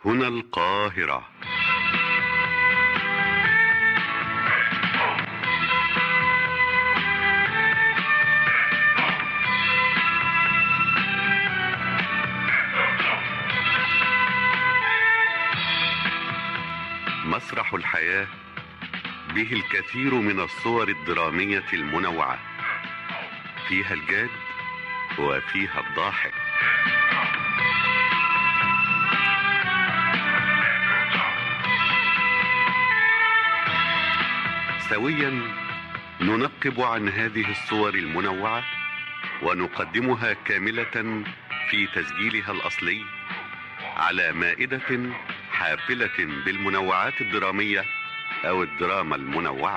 هنا القاهرة مسرح الحياة به الكثير من الصور الدرامية المنوعة فيها الجاد وفيها الضاحك سويا ننقب عن هذه الصور المنوعة ونقدمها كاملة في تسجيلها الأصلي على مائدة حافلة بالمنوعات الدرامية أو الدراما المنوعة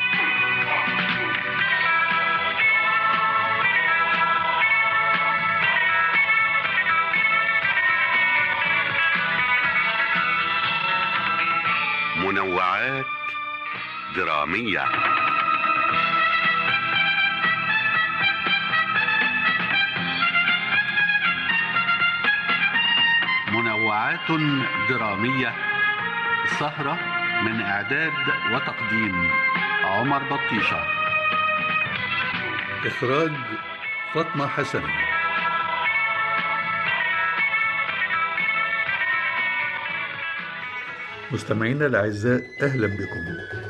منوعات درامية منوعات درامية سهرة من إعداد وتقديم عمر بطيشة إخراج فاطمة حسن مستمعينا الأعزاء أهلا بكم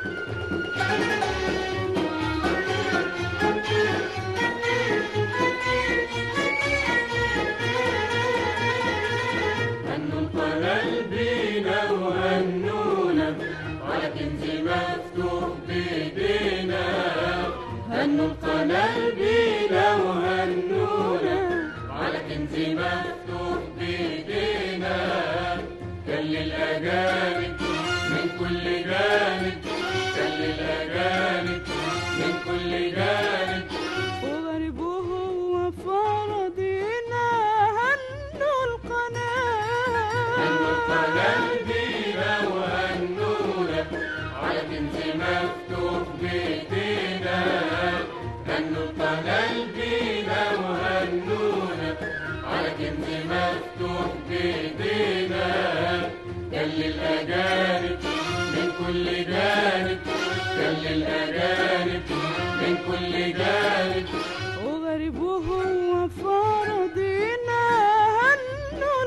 هنوا القلب بينا وهنونا على كنز مفتوح بيدينا هنوا القلب بينا وهنونا على كنز مفتوح بيدينا كل الأجانب من كل جانب كل الأجانب من كل جانب وغريب وهو فرضينا هنوا القناة هنوا القناة بينا وهنونا على كنز مفتوح بيدينا هنوا القناة بينا وهنونا على كنز مفتوح بيدينا كل الأجانب من كل جانب كل الأجانب من كل جانب وغريب وهو فرضينا هنوا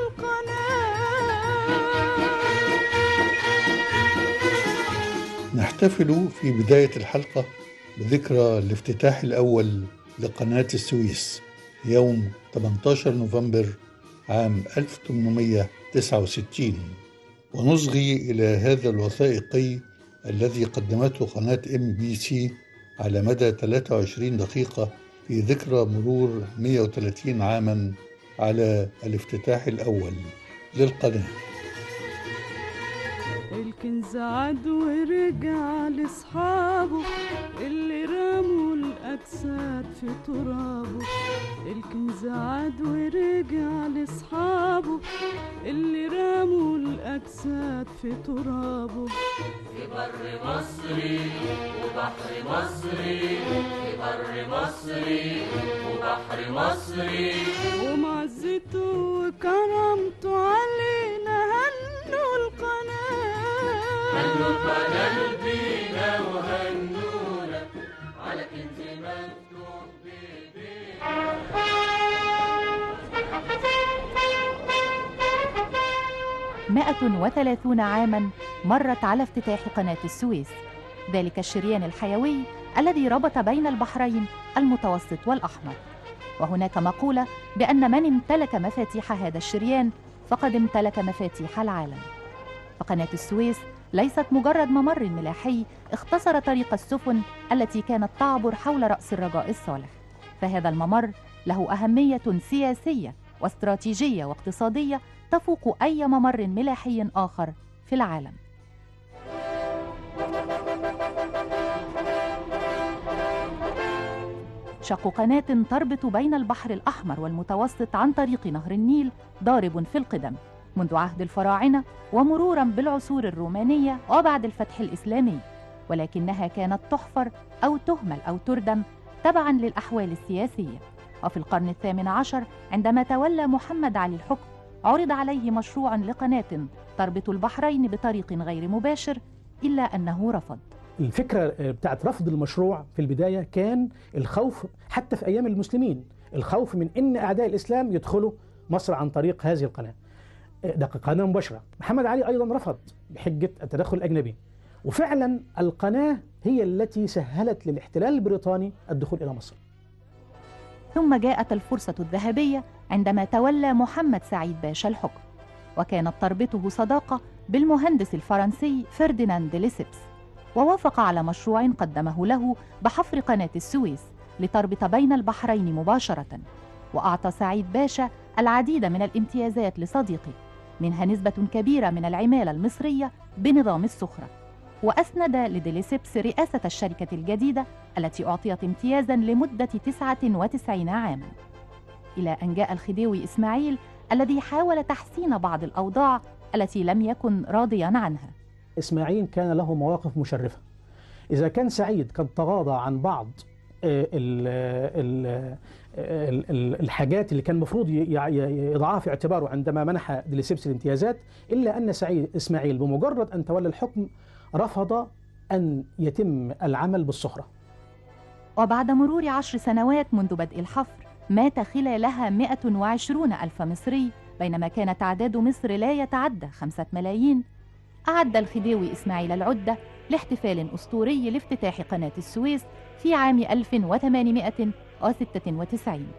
القناة نحتفل في بداية الحلقة بذكرى الافتتاح الأول لقناة السويس يوم 18 نوفمبر عام 1869 ونصغي إلى هذا الوثائقي الذي قدمته قناة ام بي سي على مدى 23 دقيقة في ذكرى مرور 130 عاما على الافتتاح الأول للقناة الكنز عاد ورجع لاصحابه اللي رموا الاجساد في ترابه الكنز عاد ورجع لاصحابه اللي رموا الاجساد في ترابه في بر مصري وبحر مصري في بر مصري وبحر مصري ومعزته وكرمته علينا هنوا القناة هنوا القناة بينا وهنونا على كنز مفتوح بيدينا مائة وثلاثون عاما مرت على افتتاح قناة السويس ذلك الشريان الحيوي الذي ربط بين البحرين المتوسط والأحمر وهناك مقولة بأن من امتلك مفاتيح هذا الشريان فقد امتلك مفاتيح العالم فقناة السويس ليست مجرد ممر ملاحي اختصر طريق السفن التي كانت تعبر حول رأس الرجاء الصالح فهذا الممر له أهمية سياسية واستراتيجية واقتصادية تفوق أي ممر ملاحي آخر في العالم شق قناة تربط بين البحر الأحمر والمتوسط عن طريق نهر النيل ضارب في القدم منذ عهد الفراعنة ومرورا بالعصور الرومانية وبعد الفتح الإسلامي ولكنها كانت تحفر أو تهمل أو تردم تبعا للأحوال السياسية وفي القرن الثامن عشر عندما تولى محمد علي الحكم عرض عليه مشروع لقناة تربط البحرين بطريق غير مباشر إلا أنه رفض الفكرة بتاعت رفض المشروع في البداية كان الخوف حتى في أيام المسلمين الخوف من أن أعداء الإسلام يدخلوا مصر عن طريق هذه القناة ده قناة مباشرة محمد علي أيضا رفض بحجة التدخل الأجنبي وفعلا القناة هي التي سهلت للاحتلال البريطاني الدخول إلى مصر ثم جاءت الفرصة الذهبية عندما تولى محمد سعيد باشا الحكم وكانت تربطه صداقة بالمهندس الفرنسي فرديناند ليسبس ووافق على مشروع قدمه له بحفر قناة السويس لتربط بين البحرين مباشرة وأعطى سعيد باشا العديد من الامتيازات لصديقه منها نسبة كبيرة من العمالة المصرية بنظام السخرة وأسند لديليسيبس رئاسة الشركة الجديدة التي أعطيت امتيازا لمدة 99 عاما إلى أن جاء الخديوي إسماعيل الذي حاول تحسين بعض الأوضاع التي لم يكن راضيا عنها إسماعيل كان له مواقف مشرفة إذا كان سعيد قد تغاضى عن بعض آه، ال- ال- ال- ال- الحاجات اللي كان المفروض ي- ي- يضعها في اعتباره عندما منح ديليسيبس الامتيازات إلا أن سعيد إسماعيل بمجرد أن تولى الحكم رفض أن يتم العمل بالصخرة وبعد مرور عشر سنوات منذ بدء الحفر مات خلالها 120 ألف مصري بينما كان تعداد مصر لا يتعدى خمسة ملايين أعد الخديوي إسماعيل العدة لاحتفال أسطوري لافتتاح قناة السويس في عام 1896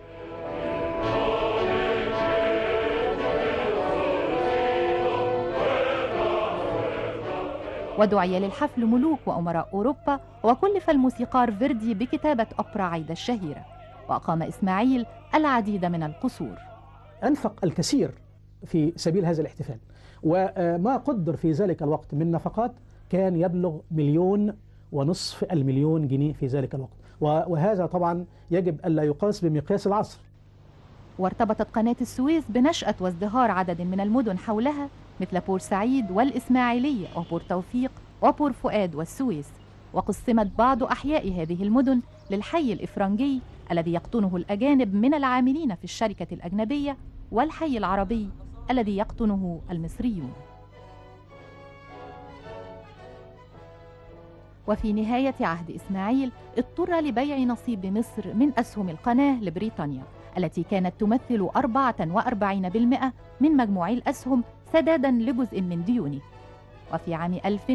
ودعي للحفل ملوك وأمراء أوروبا وكلف الموسيقار فيردي بكتابة أوبرا عايدة الشهيرة وأقام إسماعيل العديد من القصور أنفق الكثير في سبيل هذا الاحتفال وما قدر في ذلك الوقت من نفقات كان يبلغ مليون ونصف المليون جنيه في ذلك الوقت و- وهذا طبعا يجب ألا يقاس بمقياس العصر وارتبطت قناة السويس بنشأة وازدهار عدد من المدن حولها مثل بورسعيد والإسماعيلية وبور توفيق وبور فؤاد والسويس وقسمت بعض أحياء هذه المدن للحي الإفرنجي الذي يقطنه الأجانب من العاملين في الشركة الأجنبية والحي العربي الذي يقطنه المصريون وفي نهاية عهد إسماعيل اضطر لبيع نصيب مصر من أسهم القناة لبريطانيا التي كانت تمثل 44% من مجموع الأسهم سدادا لجزء من ديونه وفي عام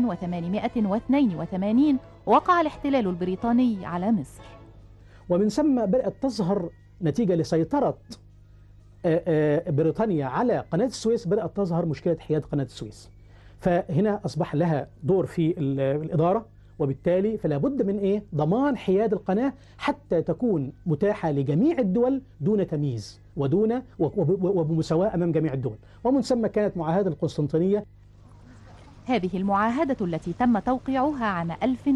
1882 وقع الاحتلال البريطاني على مصر ومن ثم بدأت تظهر نتيجة لسيطرة آه، آه، بريطانيا على قناة السويس بدأت تظهر مشكلة حياد قناة السويس فهنا أصبح لها دور في ال- الإدارة وبالتالي فلا بد من إيه ضمان حياد القناة حتى تكون متاحة لجميع الدول دون تمييز ودون وب- وبمساواة أمام جميع الدول ومن ثم كانت معاهدة القسطنطينية هذه المعاهدة التي تم توقيعها عام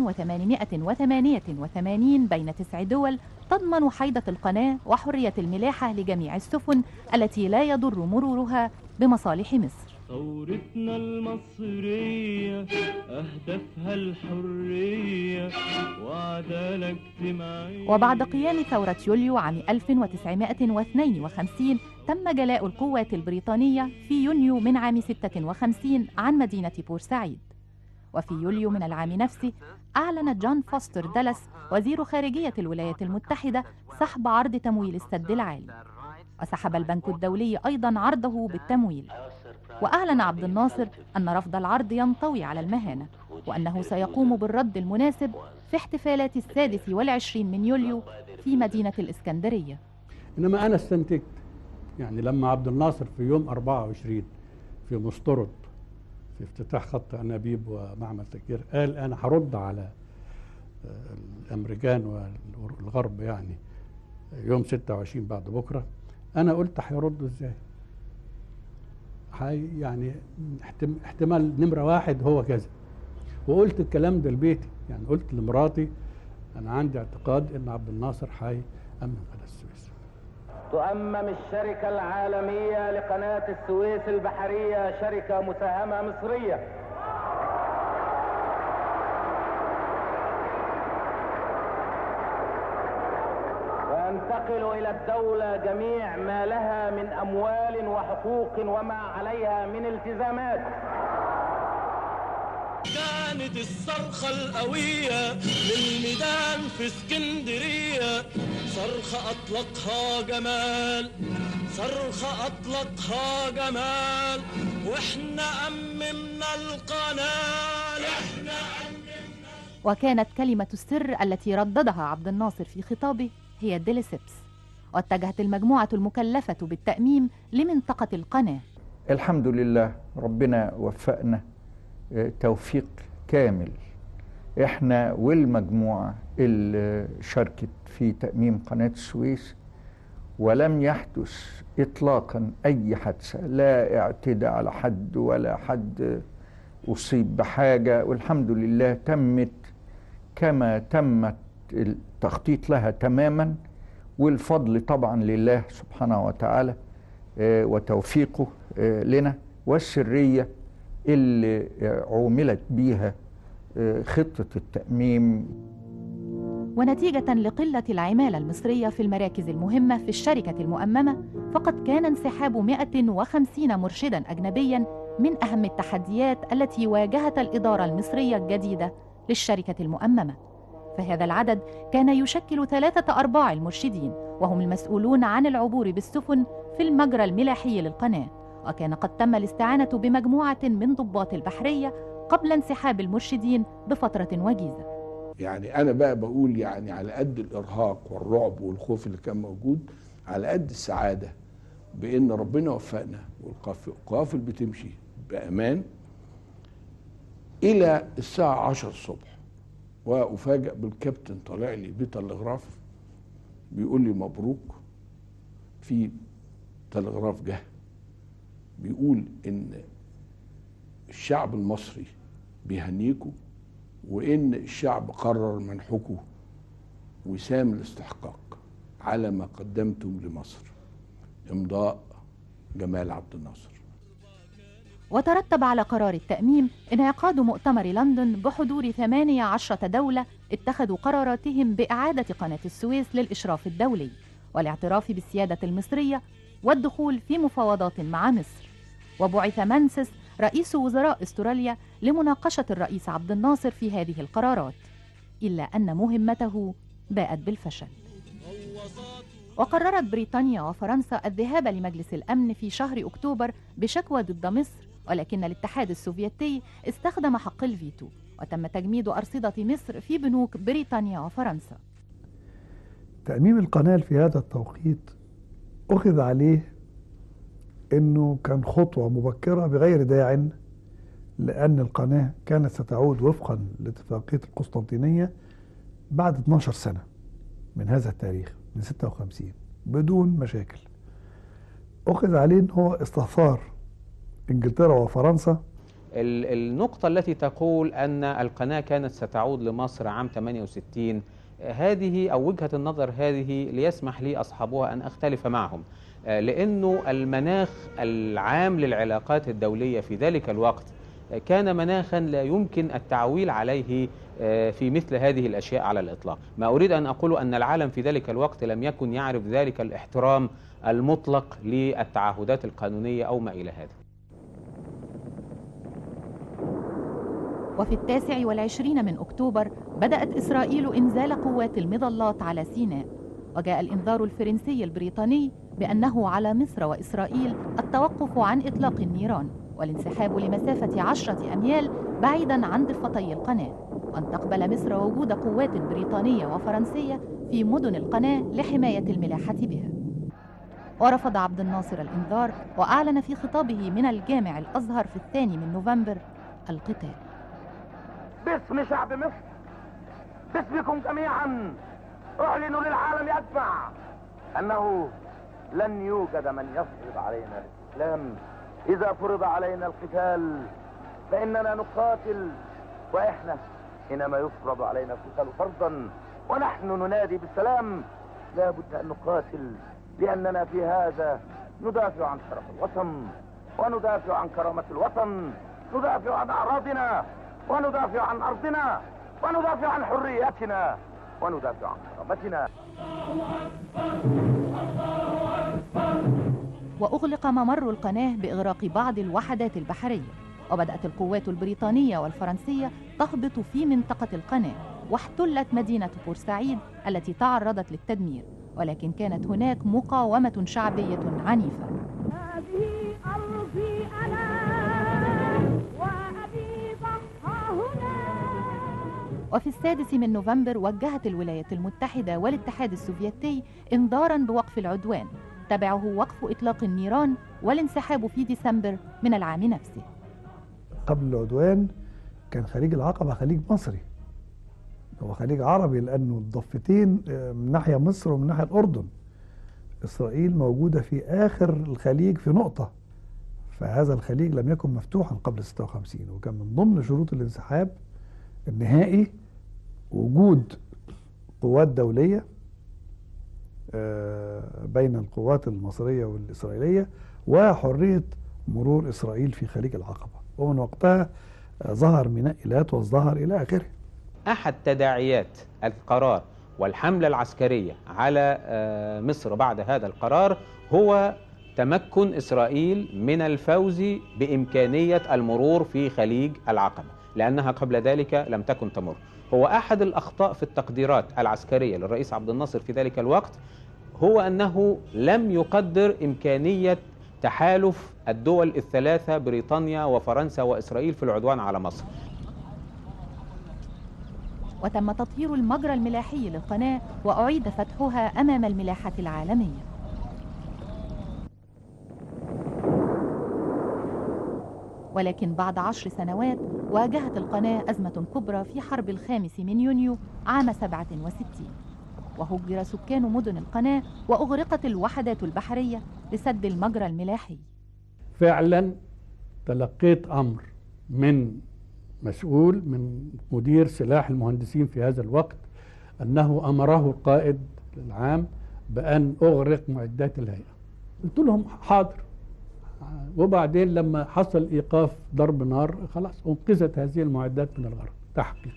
1888 بين تسع دول تضمن حيدة القناة وحرية الملاحة لجميع السفن التي لا يضر مرورها بمصالح مصر ثورتنا المصرية أهدافها الحرية وعدالة اجتماعية وبعد قيام ثورة يوليو عام 1952 تم جلاء القوات البريطانية في يونيو من عام 56 عن مدينة بورسعيد وفي يوليو من العام نفسه أعلن جون فوستر دالاس وزير خارجية الولايات المتحدة سحب عرض تمويل السد العالي وسحب البنك الدولي أيضا عرضه بالتمويل وأعلن عبد الناصر أن رفض العرض ينطوي على المهانة وأنه سيقوم بالرد المناسب في احتفالات السادس والعشرين من يوليو في مدينة الإسكندرية انما انا استنتجت يعني لما عبد الناصر في يوم 24 في مسترد في افتتاح خط انابيب ومعمل تكير قال انا هرد على آه، الامريكان والغرب يعني يوم 26 بعد بكره انا قلت هيردوا ازاي؟ حي يعني احتم- احتمال نمره واحد هو كذا وقلت الكلام ده لبيتي يعني قلت لمراتي انا عندي اعتقاد ان عبد الناصر هيأمن قناه السويس تؤمم الشركة العالمية لقناة السويس البحرية شركة مساهمة مصرية وأن ينتقل إلى الدولة جميع ما لها من أموال وحقوق وما عليها من التزامات كانت الصرخة القوية للميدان في اسكندرية صرخة أطلقها جمال صرخة أطلقها جمال وإحنا أممنا القناة إحنا وكانت كلمة السر التي رددها عبد الناصر في خطابه هي ديليسيبس واتجهت المجموعة المكلفة بالتأميم لمنطقة القناة الحمد لله ربنا وفقنا آه، توفيق كامل احنا والمجموعة اللي شاركت في تأميم قناة السويس ولم يحدث اطلاقا اي حادثة لا اعتداء على حد ولا حد اصيب بحاجة والحمد لله تمت كما تمت التخطيط لها تماما والفضل طبعا لله سبحانه وتعالى آه، وتوفيقه آه، لنا والسرية اللي آه، عوملت بيها آه، خطة التأميم ونتيجة لقلة العمالة المصرية في المراكز المهمة في الشركة المؤممة فقد كان انسحاب 150 مرشدا أجنبيا من أهم التحديات التي واجهت الإدارة المصرية الجديدة للشركة المؤممة فهذا العدد كان يشكل ثلاثة أرباع المرشدين وهم المسؤولون عن العبور بالسفن في المجرى الملاحي للقناة وكان قد تم الاستعانة بمجموعة من ضباط البحرية قبل انسحاب المرشدين بفترة وجيزة يعني انا بقى بقول يعني على قد الارهاق والرعب والخوف اللي كان موجود على قد السعاده بان ربنا وفقنا والقوافل بتمشي بامان الى الساعه 10 الصبح وافاجئ بالكابتن طالع لي بتلغراف بيقول لي مبروك في تلغراف جه بيقول ان الشعب المصري بيهنيكوا وان الشعب قرر منحكم وسام الاستحقاق على ما قدمتم لمصر امضاء جمال عبد الناصر وترتب على قرار التأميم انعقاد مؤتمر لندن بحضور 18 دولة اتخذوا قراراتهم بإعادة قناة السويس للإشراف الدولي والاعتراف بالسيادة المصرية والدخول في مفاوضات مع مصر وبعث مانسس رئيس وزراء استراليا لمناقشة الرئيس عبد الناصر في هذه القرارات إلا أن مهمته باءت بالفشل وقررت بريطانيا وفرنسا الذهاب لمجلس الأمن في شهر أكتوبر بشكوى ضد مصر ولكن الاتحاد السوفيتي استخدم حق الفيتو وتم تجميد أرصدة مصر في بنوك بريطانيا وفرنسا تأميم القناة في هذا التوقيت أخذ عليه أنه كان خطوة مبكرة بغير داع لأن القناة كانت ستعود وفقا لاتفاقية القسطنطينية بعد 12 سنة من هذا التاريخ من 56 بدون مشاكل أخذ عليه أنه هو استثار إنجلترا وفرنسا ال- النقطة التي تقول أن القناة كانت ستعود لمصر عام 68 هذه أو وجهة النظر هذه ليسمح لي أصحابها أن أختلف معهم آه، لأنه المناخ العام للعلاقات الدولية في ذلك الوقت آه، كان مناخا لا يمكن التعويل عليه آه، في مثل هذه الأشياء على الإطلاق ما أريد أن أقول أن العالم في ذلك الوقت لم يكن يعرف ذلك الاحترام المطلق للتعهدات القانونية أو ما إلى هذا وفي التاسع والعشرين من أكتوبر بدأت إسرائيل إنزال قوات المظلات على سيناء وجاء الإنذار الفرنسي البريطاني بأنه على مصر وإسرائيل التوقف عن إطلاق النيران والانسحاب لمسافة عشرة أميال بعيدا عن ضفتي القناة وأن تقبل مصر وجود قوات بريطانية وفرنسية في مدن القناة لحماية الملاحة بها ورفض عبد الناصر الإنذار وأعلن في خطابه من الجامع الأزهر في الثاني من نوفمبر القتال باسم شعب مصر باسمكم جميعا اعلن للعالم اجمع انه لن يوجد من يفرض علينا الاسلام اذا فرض علينا القتال فاننا نقاتل واحنا حينما يفرض علينا القتال فرضا ونحن ننادي بالسلام لا بد ان نقاتل لاننا في هذا ندافع عن شرف الوطن وندافع عن كرامه الوطن ندافع عن اعراضنا وندافع عن ارضنا وندافع عن حريتنا وندافع عن كرامتنا وأغلق ممر القناة بإغراق بعض الوحدات البحرية وبدأت القوات البريطانية والفرنسية تهبط في منطقة القناة واحتلت مدينة بورسعيد التي تعرضت للتدمير ولكن كانت هناك مقاومة شعبية عنيفة هذه أرضي أنا وأبي ضحى هنا وفي السادس من نوفمبر وجهت الولايات المتحدة والاتحاد السوفيتي انذارا بوقف العدوان تبعه وقف إطلاق النيران والانسحاب في ديسمبر من العام نفسه قبل العدوان كان خليج العقبة خليج مصري هو خليج عربي لأنه الضفتين آه، من ناحية مصر ومن ناحية الأردن إسرائيل موجودة في آخر الخليج في نقطة فهذا الخليج لم يكن مفتوحا قبل 56 وكان من ضمن شروط الانسحاب النهائي وجود قوات دولية آه، بين القوات المصرية والإسرائيلية وحرية مرور إسرائيل في خليج العقبة ومن وقتها آه، ظهر ميناء إيلات وازدهر إلى آخره أحد تداعيات القرار والحملة العسكرية على آه، مصر بعد هذا القرار هو تمكن إسرائيل من الفوز بإمكانية المرور في خليج العقبة لأنها قبل ذلك لم تكن تمر هو أحد الأخطاء في التقديرات العسكرية للرئيس عبد الناصر في ذلك الوقت هو أنه لم يقدر إمكانية تحالف الدول الثلاثة بريطانيا وفرنسا وإسرائيل في العدوان على مصر وتم تطهير المجرى الملاحي للقناة وأعيد فتحها أمام الملاحة العالمية ولكن بعد عشر سنوات واجهت القناة أزمة كبرى في حرب الخامس من يونيو عام 67 وهجر سكان مدن القناة وأغرقت الوحدات البحرية لسد المجرى الملاحي فعلا تلقيت امر من مسؤول من مدير سلاح المهندسين في هذا الوقت انه امره القائد العام بان اغرق معدات الهيئه قلت لهم حاضر وبعدين لما حصل ايقاف ضرب نار خلاص انقذت هذه المعدات من الغرق تحقيق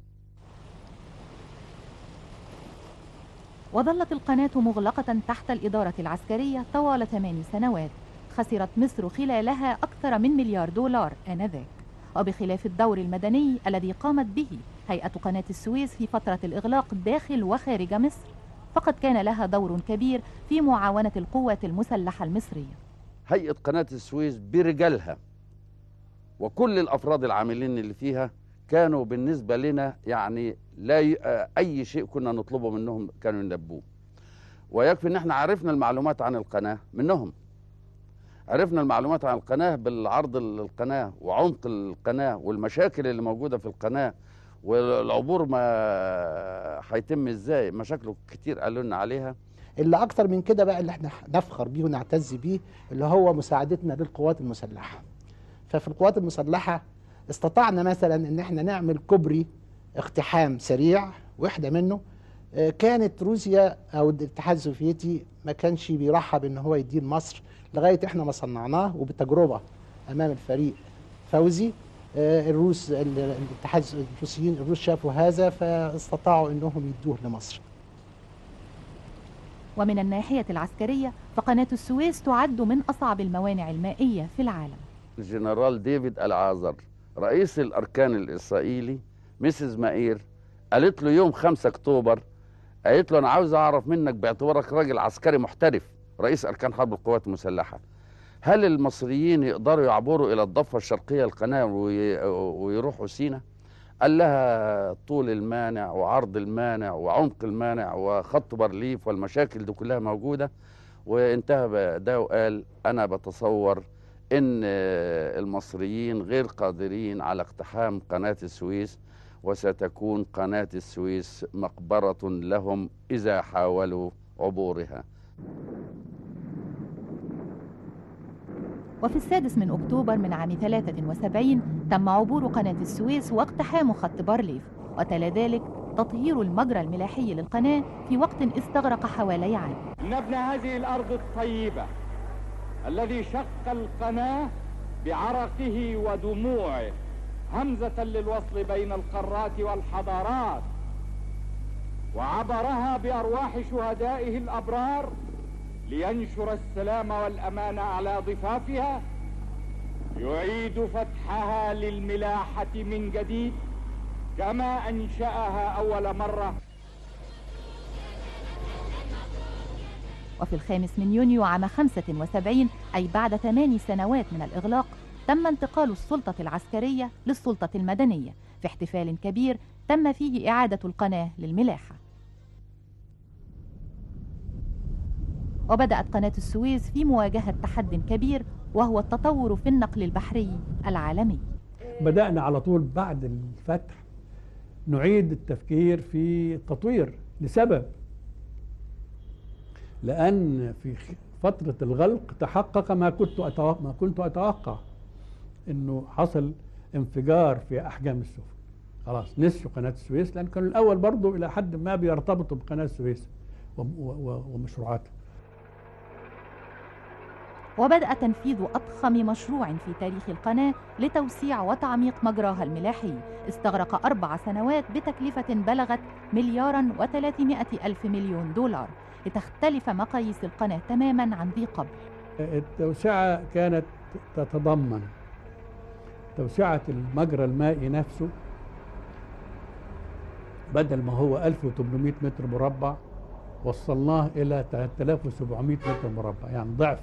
وظلت القناة مغلقة تحت الإدارة العسكرية طوال ثمان سنوات خسرت مصر خلالها أكثر من مليار دولار آنذاك وبخلاف الدور المدني الذي قامت به هيئة قناة السويس في فترة الإغلاق داخل وخارج مصر فقد كان لها دور كبير في معاونة القوات المسلحة المصرية هيئة قناة السويس برجالها وكل الأفراد العاملين اللي فيها كانوا بالنسبة لنا يعني لا ي... آه، أي شيء كنا نطلبه منهم كانوا ينبوه ويكفي إن احنا عرفنا المعلومات عن القناة منهم عرفنا المعلومات عن القناة بالعرض القناة وعمق القناة والمشاكل اللي موجودة في القناة والعبور ما هيتم ازاي مشاكله كتير قالوا لنا عليها اللي اكتر من كده بقى اللي احنا نفخر بيه ونعتز بيه اللي هو مساعدتنا للقوات المسلحه ففي القوات المسلحه استطعنا مثلا ان احنا نعمل كوبري اقتحام سريع واحده منه آه، كانت روسيا او الاتحاد السوفيتي ما كانش بيرحب ان هو يديه لمصر لغايه احنا ما صنعناه وبالتجربه امام الفريق فوزي آه، الروس ال- الاتحاد الروسيين الروس شافوا هذا فاستطاعوا انهم يدوه لمصر ومن الناحية العسكرية فقناة السويس تعد من أصعب الموانع المائية في العالم الجنرال ديفيد العازر رئيس الأركان الإسرائيلي مسز مائير قالت له يوم 5 أكتوبر قالت له أنا عاوز أعرف منك باعتبارك راجل عسكري محترف رئيس أركان حرب القوات المسلحة هل المصريين يقدروا يعبروا إلى الضفة الشرقية القناة وي- ويروحوا سينا؟ قال لها طول المانع وعرض المانع وعمق المانع وخط بارليف والمشاكل دي كلها موجودة وانتهى ده وقال أنا بتصور ان المصريين غير قادرين على اقتحام قناه السويس وستكون قناه السويس مقبره لهم اذا حاولوا عبورها وفي السادس من أكتوبر من عام 73 تم عبور قناة السويس واقتحام خط بارليف وتلا ذلك تطهير المجرى الملاحي للقناة في وقت استغرق حوالي عام إن ابن هذه الأرض الطيبة الذي شق القناة بعرقه ودموعه همزة للوصل بين القارات والحضارات وعبرها بأرواح شهدائه الأبرار لينشر السلام والأمان على ضفافها يعيد فتحها للملاحة من جديد كما أنشأها أول مرة وفي الخامس من يونيو عام 75 أي بعد ثمان سنوات من الإغلاق تم انتقال السلطة العسكرية للسلطة المدنية في احتفال كبير تم فيه إعادة القناة للملاحة وبدأت قناة السويس في مواجهة تحد كبير وهو التطور في النقل البحري العالمي بدأنا على طول بعد الفتح نعيد التفكير في التطوير لسبب لأن في فترة الغلق تحقق ما كنت أتوقع ما كنت أتوقع إنه حصل انفجار في أحجام السفن خلاص نسيوا قناة السويس لأن كانوا الأول برضه إلى حد ما بيرتبطوا بقناة السويس ومشروعاتها وبدأ تنفيذ أضخم مشروع في تاريخ القناة لتوسيع وتعميق مجراها الملاحي استغرق أربع سنوات بتكلفة بلغت مليارا وثلاثمائة ألف مليون دولار لتختلف مقاييس القناة تماما عن ذي قبل التوسعة كانت تتضمن توسعة المجرى المائي نفسه بدل ما هو 1800 متر مربع وصلناه إلى 3700 متر مربع يعني ضعف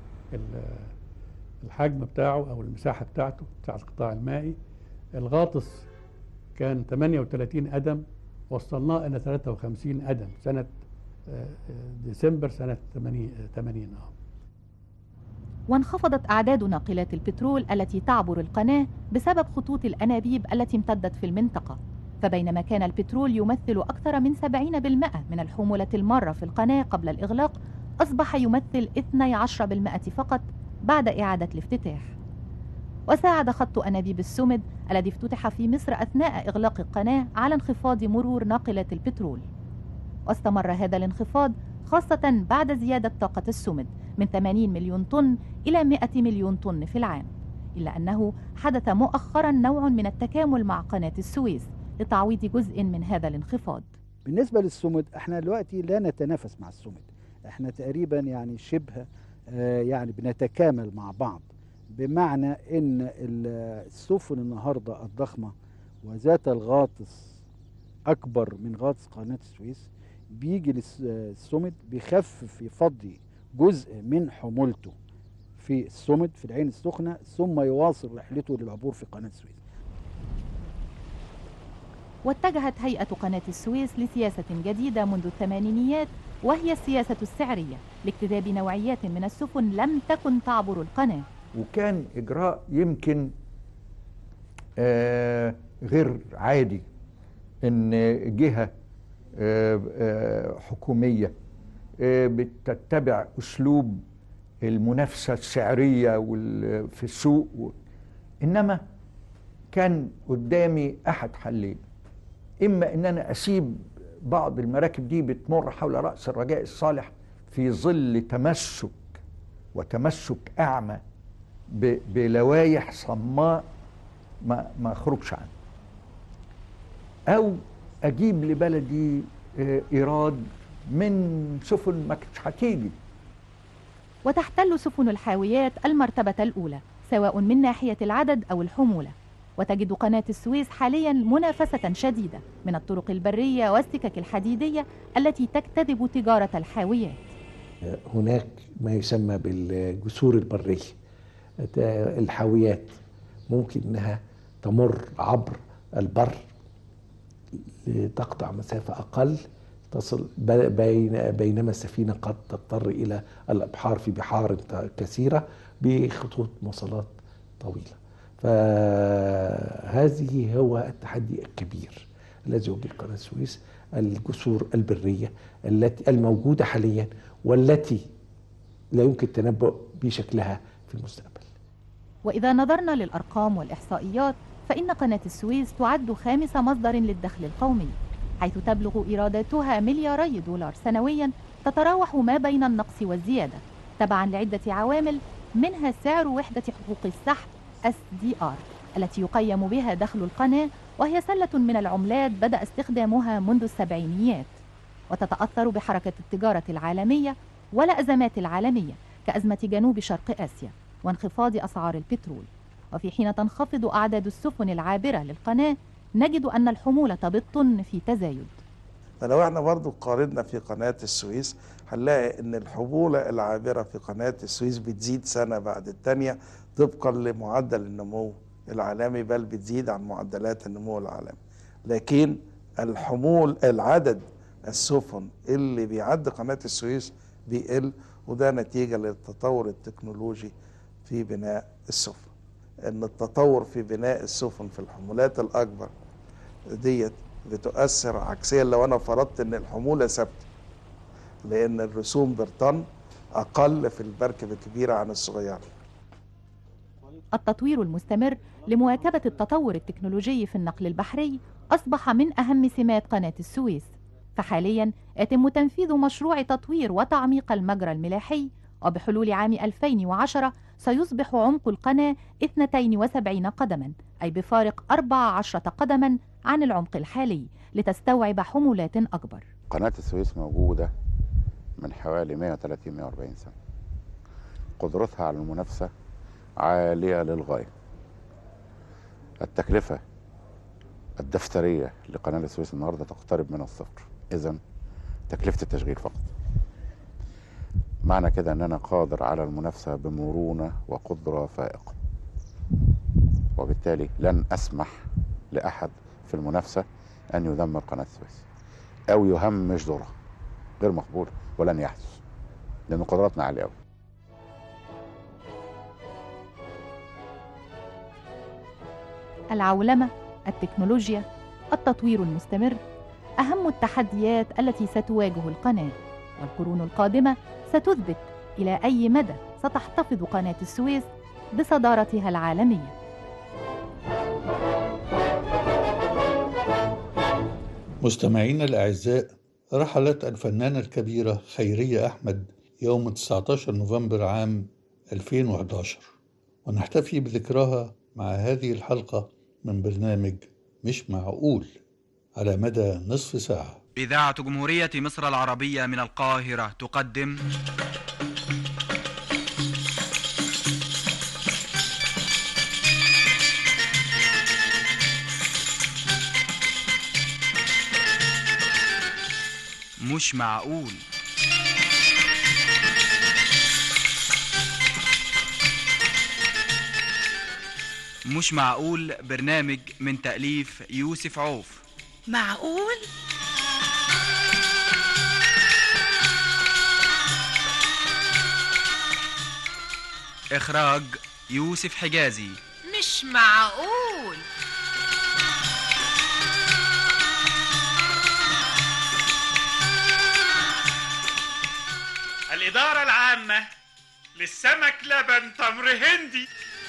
الحجم بتاعه أو المساحة بتاعته بتاع القطاع المائي الغاطس كان 38 قدم وصلناه إلى 53 قدم سنة ديسمبر سنة 80 80 اه وانخفضت أعداد ناقلات البترول التي تعبر القناة بسبب خطوط الأنابيب التي امتدت في المنطقة فبينما كان البترول يمثل أكثر من 70% من الحمولة المارة في القناة قبل الإغلاق أصبح يمثل 12% فقط بعد إعادة الافتتاح وساعد خط أنابيب السمد الذي افتتح في مصر أثناء إغلاق القناة على انخفاض مرور ناقلات البترول واستمر هذا الانخفاض خاصة بعد زيادة طاقة السمد من 80 مليون طن إلى 100 مليون طن في العام إلا أنه حدث مؤخرا نوع من التكامل مع قناة السويس لتعويض جزء من هذا الانخفاض بالنسبة للسمد احنا دلوقتي لا نتنافس مع السمد احنا تقريبا يعني شبه آه يعني بنتكامل مع بعض بمعنى ان السفن النهارده الضخمه وذات الغاطس اكبر من غاطس قناه السويس بيجي للسمد بيخفف يفضي جزء من حمولته في السمد في العين السخنه ثم يواصل رحلته للعبور في قناه السويس واتجهت هيئة قناة السويس لسياسة جديدة منذ الثمانينيات وهي السياسة السعرية لاجتذاب نوعيات من السفن لم تكن تعبر القناة وكان إجراء يمكن آه غير عادي إن جهة آه آه حكومية آه بتتبع أسلوب المنافسة السعرية في السوق إنما كان قدامي أحد حلين إما إن أنا أسيب بعض المراكب دي بتمر حول رأس الرجاء الصالح في ظل تمسك وتمسك أعمى بلوايح صماء ما ما اخرجش عنه او اجيب لبلدي ايراد من سفن ما كانتش هتيجي وتحتل سفن الحاويات المرتبة الأولى سواء من ناحية العدد أو الحمولة وتجد قناة السويس حاليا منافسة شديدة من الطرق البرية والسكك الحديدية التي تجتذب تجارة الحاويات هناك ما يسمى بالجسور البرية الحاويات ممكن انها تمر عبر البر لتقطع مسافة أقل تصل بين بينما السفينة قد تضطر إلى الأبحار في بحار كثيرة بخطوط مواصلات طويلة فهذه هو التحدي الكبير الذي يواجه قناة السويس الجسور البرية التي الموجودة حاليا والتي لا يمكن التنبؤ بشكلها في المستقبل وإذا نظرنا للأرقام والإحصائيات فإن قناة السويس تعد خامس مصدر للدخل القومي حيث تبلغ إيراداتها ملياري دولار سنويا تتراوح ما بين النقص والزيادة تبعا لعدة عوامل منها سعر وحدة حقوق السحب SDR التي يقيم بها دخل القناة وهي سلة من العملات بدأ استخدامها منذ السبعينيات وتتأثر بحركة التجارة العالمية والأزمات العالمية كأزمة جنوب شرق آسيا وانخفاض أسعار البترول وفي حين تنخفض أعداد السفن العابرة للقناة نجد أن الحمولة بالطن في تزايد فلو احنا برضو قارنا في قناة السويس هنلاقي ان الحمولة العابرة في قناة السويس بتزيد سنة بعد التانية طبقا لمعدل النمو العالمي بل بتزيد عن معدلات النمو العالمي لكن الحمول العدد السفن اللي بيعدي قناة السويس بيقل وده نتيجة للتطور التكنولوجي في بناء السفن ان التطور في بناء السفن في الحمولات الاكبر ديت بتؤثر عكسيا لو انا فرضت ان الحموله ثابته لان الرسوم بالطن اقل في المركب الكبيره عن الصغيره التطوير المستمر لمواكبة التطور التكنولوجي في النقل البحري أصبح من أهم سمات قناة السويس فحاليا يتم تنفيذ مشروع تطوير وتعميق المجرى الملاحي وبحلول عام 2010 سيصبح عمق القناة 72 قدما أي بفارق 14 قدما عن العمق الحالي لتستوعب حمولات أكبر قناة السويس موجودة من حوالي 130 140 سنة قدرتها على المنافسة عالية للغاية التكلفة الدفترية لقناة السويس النهاردة تقترب من الصفر إذا تكلفة التشغيل فقط معنى كده أن أنا قادر على المنافسة بمرونة وقدرة فائقة وبالتالي لن أسمح لأحد في المنافسة أن يدمر قناة السويس أو يهمش دورها غير مقبول ولن يحدث لأن قدراتنا عالية أوي العولمة التكنولوجيا التطوير المستمر أهم التحديات التي ستواجه القناة والقرون القادمة ستثبت إلى أي مدى ستحتفظ قناة السويس بصدارتها العالمية مستمعينا الأعزاء رحلت الفنانة الكبيرة خيرية أحمد يوم 19 نوفمبر عام 2011 ونحتفي بذكراها مع هذه الحلقة من برنامج مش معقول على مدى نصف ساعة إذاعة جمهورية مصر العربية من القاهرة تقدم مش معقول مش معقول برنامج من تأليف يوسف عوف معقول إخراج يوسف حجازي مش معقول الإدارة العامة للسمك لبن تمر هندي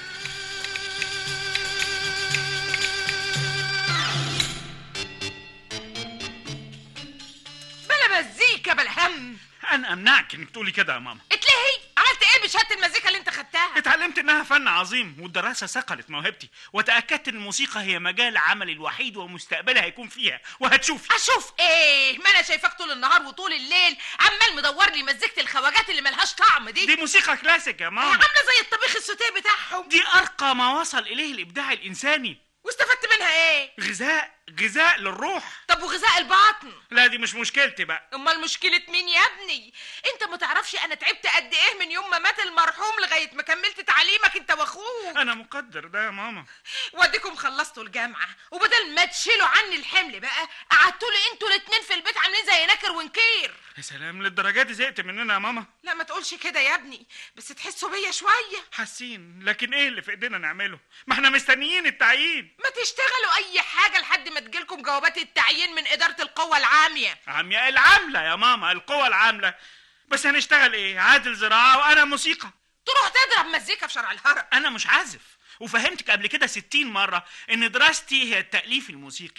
بلا مزيكا بلا هم أنا أمنعك إنك تقولي كده يا ماما اتلهي عملت ايه بشهاده المزيكا اللي انت خدتها اتعلمت إنها فن عظيم والدراسة صقلت موهبتي وتأكدت إن الموسيقى هي مجال عملي الوحيد ومستقبلي هيكون فيها وهتشوفي اشوف ايه ما انا شايفاك طول النهار وطول الليل عمال مدور لي مزيكه الخواجات اللي ملهاش طعم دي دي موسيقى كلاسيك يا ماما عامله زي الطبيخ السوتيه بتاعهم دي أرقى ما وصل إليه الإبداع الإنساني واستفدت منها ايه غذاء غذاء للروح طب وغذاء البطن لا دي مش مشكلتي بقى امال مشكله مين يا ابني انت ما تعرفش انا تعبت قد ايه من يوم ما مات المرحوم لغايه ما كملت تعليمك انت واخوك أنا مقدر ده يا ماما واديكم خلصتوا الجامعه وبدل ما تشيلوا عني الحمل بقى قعدتوا لي انتوا الاتنين في البيت عاملين زي نكر ونكير يا سلام للدرجة دي زهقت مننا يا ماما لا ما تقولش كده يا ابني بس تحسوا بيا شويه حاسين لكن ايه اللي في ايدينا نعمله ما احنا مستنيين التعيين ما تشتغلوا اي حاجه لحد ما تجيلكم جوابات التعيين من اداره القوى العاميه عمياء العاملة يا ماما القوى العاملة بس هنشتغل ايه عادل زراعة وانا موسيقى تروح تضرب مزيكا في شرع الهرم انا مش عازف وفهمتك قبل كده ستين مرة ان دراستي هي التأليف الموسيقي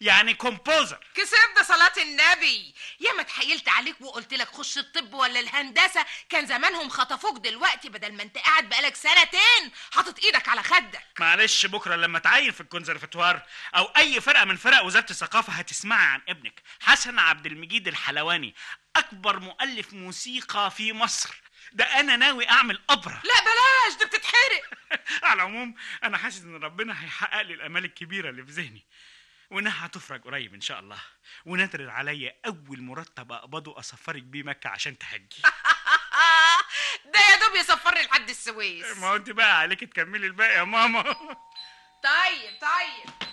يعني كومبوزر كسبت صلاة النبي يا ما اتحايلت عليك وقلت لك خش الطب ولا الهندسة كان زمانهم خطفوك دلوقتي بدل ما انت قاعد بقالك سنتين حاطط ايدك على خدك معلش بكره لما تعين في الكونسرفتوار او اي فرقه من فرق وزاره الثقافه هتسمعي عن ابنك حسن عبد المجيد الحلواني اكبر مؤلف موسيقى في مصر ده انا ناوي اعمل اوبرا لا بلاش دي بتتحرق على العموم انا حاسس ان ربنا هيحقق لي الامال الكبيره اللي في ذهني وانها هتفرج قريب ان شاء الله ونادر عليا اول مرتب اقبضه اسفرك بيه مكه عشان تحجي ده يا دوب يسفرني لحد السويس ما هو انت بقى عليك تكملي الباقي يا ماما طيب طيب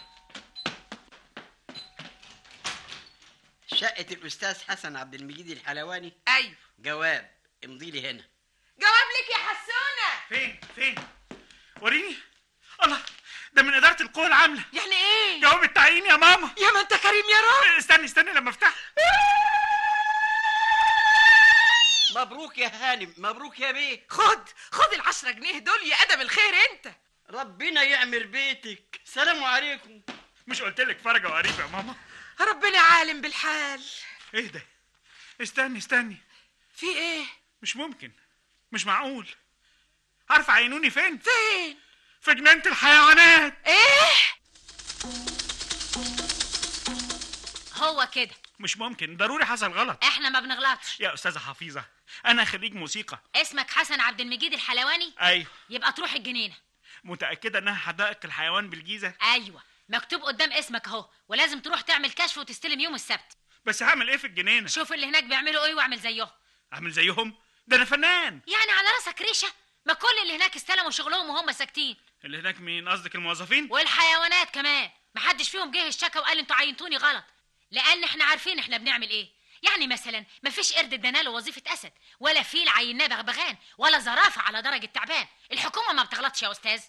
شقة الأستاذ حسن عبد المجيد الحلواني أيوة جواب امضي لي هنا جواب لك يا حسونة فين فين وريني الله ده من اداره القوى العامله يعني ايه جواب التعيين يا ماما يا ما انت كريم يا رب استني استني لما افتح مبروك يا هانم مبروك يا بيه خد خد العشرة جنيه دول يا ادم الخير انت ربنا يعمر بيتك سلام عليكم مش قلت لك فرجه وقريبه يا ماما ربنا عالم بالحال ايه ده استني استني في ايه مش ممكن مش معقول عارف عينوني فين فين في جنينه الحيوانات ايه هو كده مش ممكن ضروري حصل غلط احنا ما بنغلطش يا استاذه حفيظه انا خريج موسيقى اسمك حسن عبد المجيد الحلواني ايوه يبقى تروح الجنينه متاكده انها حدائق الحيوان بالجيزه ايوه مكتوب قدام اسمك اهو ولازم تروح تعمل كشف وتستلم يوم السبت بس هعمل ايه في الجنينه شوف اللي هناك بيعملوا ايه واعمل زيهم اعمل زيهم ده انا فنان يعني على راسك ريشه ما كل اللي هناك استلموا شغلهم وهم ساكتين اللي هناك مين قصدك الموظفين والحيوانات كمان محدش فيهم جه اشتكى وقال انتوا عينتوني غلط لان احنا عارفين احنا بنعمل ايه يعني مثلا مفيش قرد ادانا له وظيفه اسد ولا فيل عيناه بغبغان ولا زرافه على درجه تعبان الحكومه ما بتغلطش يا استاذ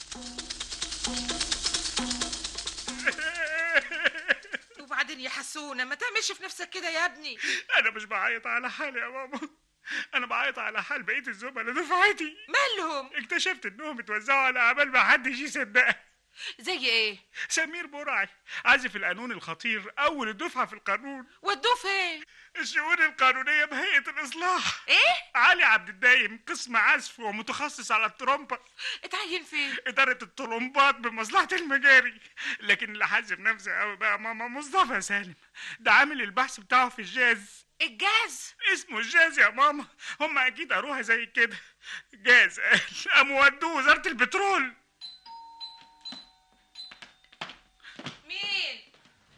وبعدين يا حسونة ما تعملش في نفسك كده يا ابني انا مش بعيط على حالي يا ماما انا بعيط على حال بقيه الزملاء دفعتي مالهم اكتشفت انهم اتوزعوا على اعمال ما حدش يصدقها زي ايه سمير برعي عازف القانون الخطير اول الدفعه في القانون ودوه فين الشؤون القانونيه بهيئه الاصلاح ايه علي عبد الدايم قسم عزف ومتخصص على الترومبه اتعين فين اداره الطرمبات بمصلحه المجاري لكن اللي حازم نفسه قوي بقى ماما مصطفى سالم ده عامل البحث بتاعه في الجاز الجاز اسمه الجاز يا ماما هم اكيد قروها زي كده جاز قال قاموا ودوه وزاره البترول مين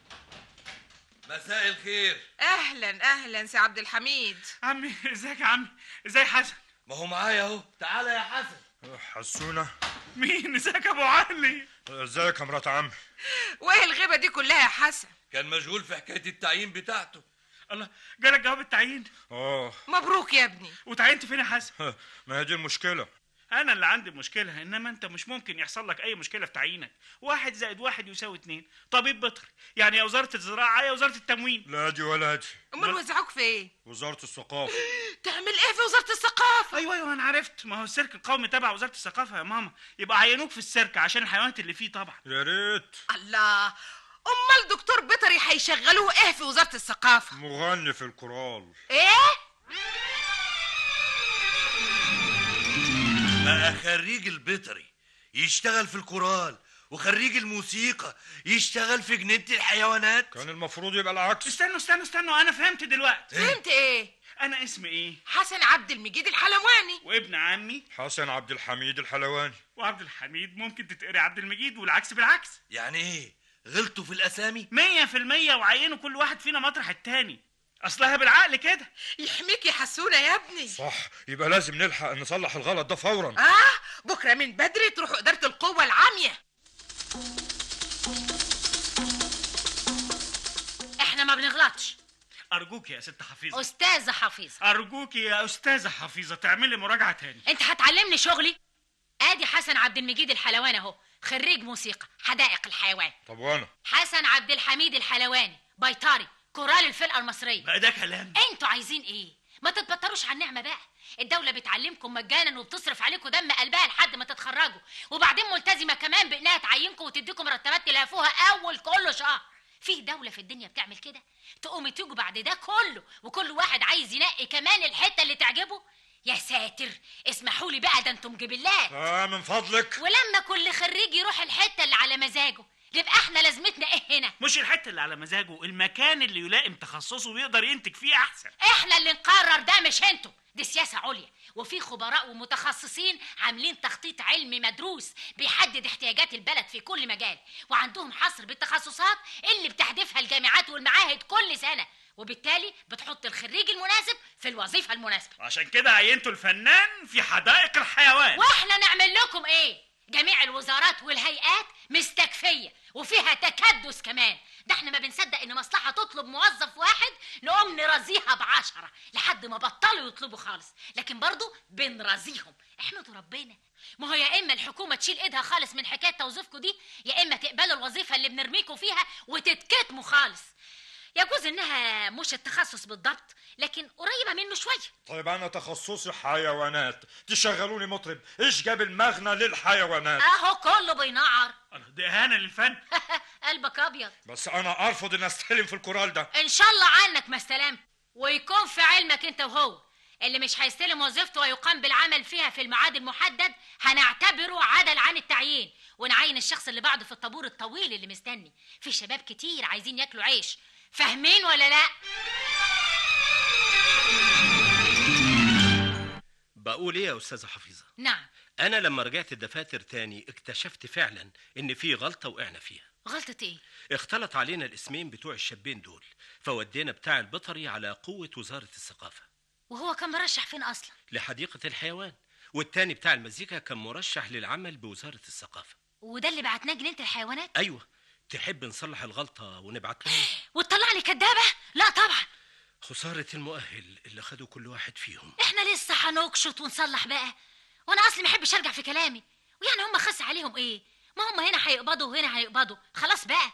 مساء الخير اهلا اهلا سي عبد الحميد عمي ازيك يا عمي ازاي حسن ما هو معايا اهو تعالى يا حسن حسونة مين ازيك يا ابو علي ازيك يا مرات عمي وايه الغيبه دي كلها يا حسن كان مشغول في حكايه التعيين بتاعته الله جالك جواب التعيين اه مبروك يا ابني وتعينت فين يا حسن ما هي دي المشكلة انا اللي عندي مشكله انما انت مش ممكن يحصل لك اي مشكله في تعيينك واحد زائد واحد يساوي اتنين طبيب بيطري يعني يا وزاره الزراعه يا وزاره التموين لا دي ولا دي امال وزعوك في ايه وزارة الثقافة تعمل ايه في وزاره الثقافه ايوه ايوه انا عرفت ما هو السيرك القومي تبع وزاره الثقافه يا ماما يبقى عينوك في السيرك عشان الحيوانات اللي فيه طبعا يا ريت الله امال دكتور بيطري هيشغلوه ايه في وزاره الثقافه مغني في الكورال ايه بقى خريج البيطري يشتغل في الكورال وخريج الموسيقى يشتغل في جنينة الحيوانات كان المفروض يبقى العكس استنوا استنوا استنوا انا فهمت دلوقتي فهمت ايه انا اسمي ايه حسن عبد المجيد الحلواني وابن عمي حسن عبد الحميد الحلواني وعبد الحميد ممكن تتقري عبد المجيد والعكس بالعكس يعني ايه غلطوا في الاسامي مية في المية وعينوا كل واحد فينا مطرح التاني اصلها بالعقل كده يحميك يا حسونه يا ابني صح يبقى لازم نلحق نصلح الغلط ده فورا اه بكره من بدري تروحوا اداره القوه العاميه احنا ما بنغلطش ارجوك يا ست حفيظه استاذه حفيظه ارجوك يا استاذه حفيظه تعملي مراجعه تاني انت هتعلمني شغلي ادي حسن عبد المجيد الحلواني اهو خريج موسيقى حدائق الحيوان طب وانا حسن عبد الحميد الحلواني بيطاري كورال الفرقه المصريه بقى ده كلام انتوا عايزين ايه ما تتبطروش على النعمه بقى الدوله بتعلمكم مجانا وبتصرف عليكم دم قلبها لحد ما تتخرجوا وبعدين ملتزمه كمان بانها تعينكم وتديكم مرتبات تلافوها اول كل شهر في دولة في الدنيا بتعمل كده تقومي تيجوا بعد ده كله وكل واحد عايز ينقي كمان الحتة اللي تعجبه يا ساتر اسمحوا لي بقى ده انتم جبلات آه من فضلك ولما كل خريج يروح الحتة اللي على مزاجه يبقى احنا لازمتنا ايه هنا مش الحته اللي على مزاجه المكان اللي يلائم تخصصه ويقدر ينتج فيه احسن احنا اللي نقرر ده مش انتوا دي سياسة عليا وفي خبراء ومتخصصين عاملين تخطيط علمي مدروس بيحدد احتياجات البلد في كل مجال وعندهم حصر بالتخصصات اللي بتحدفها الجامعات والمعاهد كل سنة وبالتالي بتحط الخريج المناسب في الوظيفة المناسبة عشان كده عينتوا الفنان في حدائق الحيوان واحنا نعمل لكم ايه جميع الوزارات والهيئات مستكفية وفيها تكدس كمان ده احنا ما بنصدق ان مصلحة تطلب موظف واحد نقوم نرازيها بعشرة لحد ما بطلوا يطلبوا خالص لكن برضو بنرازيهم احمدوا ربنا ما هو يا اما الحكومة تشيل ايدها خالص من حكاية توظيفكم دي يا اما تقبلوا الوظيفة اللي بنرميكوا فيها وتتكتموا خالص يجوز انها مش التخصص بالضبط لكن قريبة منه شوية طيب انا تخصصي حيوانات تشغلوني مطرب ايش جاب المغنى للحيوانات اهو كله بينعر دي اهانة للفن قلبك ابيض بس انا ارفض ان استلم في الكورال ده ان شاء الله عنك ما استلمت ويكون في علمك انت وهو اللي مش هيستلم وظيفته ويقام بالعمل فيها في الميعاد المحدد هنعتبره عدل عن التعيين ونعين الشخص اللي بعده في الطابور الطويل اللي مستني في شباب كتير عايزين ياكلوا عيش فاهمين ولا لا بقول ايه يا استاذه حفيظه نعم انا لما رجعت الدفاتر تاني اكتشفت فعلا ان في غلطه وقعنا فيها غلطة ايه اختلط علينا الاسمين بتوع الشابين دول فودينا بتاع البطري على قوه وزاره الثقافه وهو كان مرشح فين اصلا لحديقه الحيوان والتاني بتاع المزيكا كان مرشح للعمل بوزاره الثقافه وده اللي بعتناه جنينة الحيوانات ايوه تحب نصلح الغلطه ونبعت لهم وتطلع لي كدابة لا طبعا خساره المؤهل اللي خدوا كل واحد فيهم احنا لسه هنكشط ونصلح بقى وانا اصلي ما احبش ارجع في كلامي ويعني هم خس عليهم ايه ما هم هنا هيقبضوا وهنا هيقبضوا خلاص بقى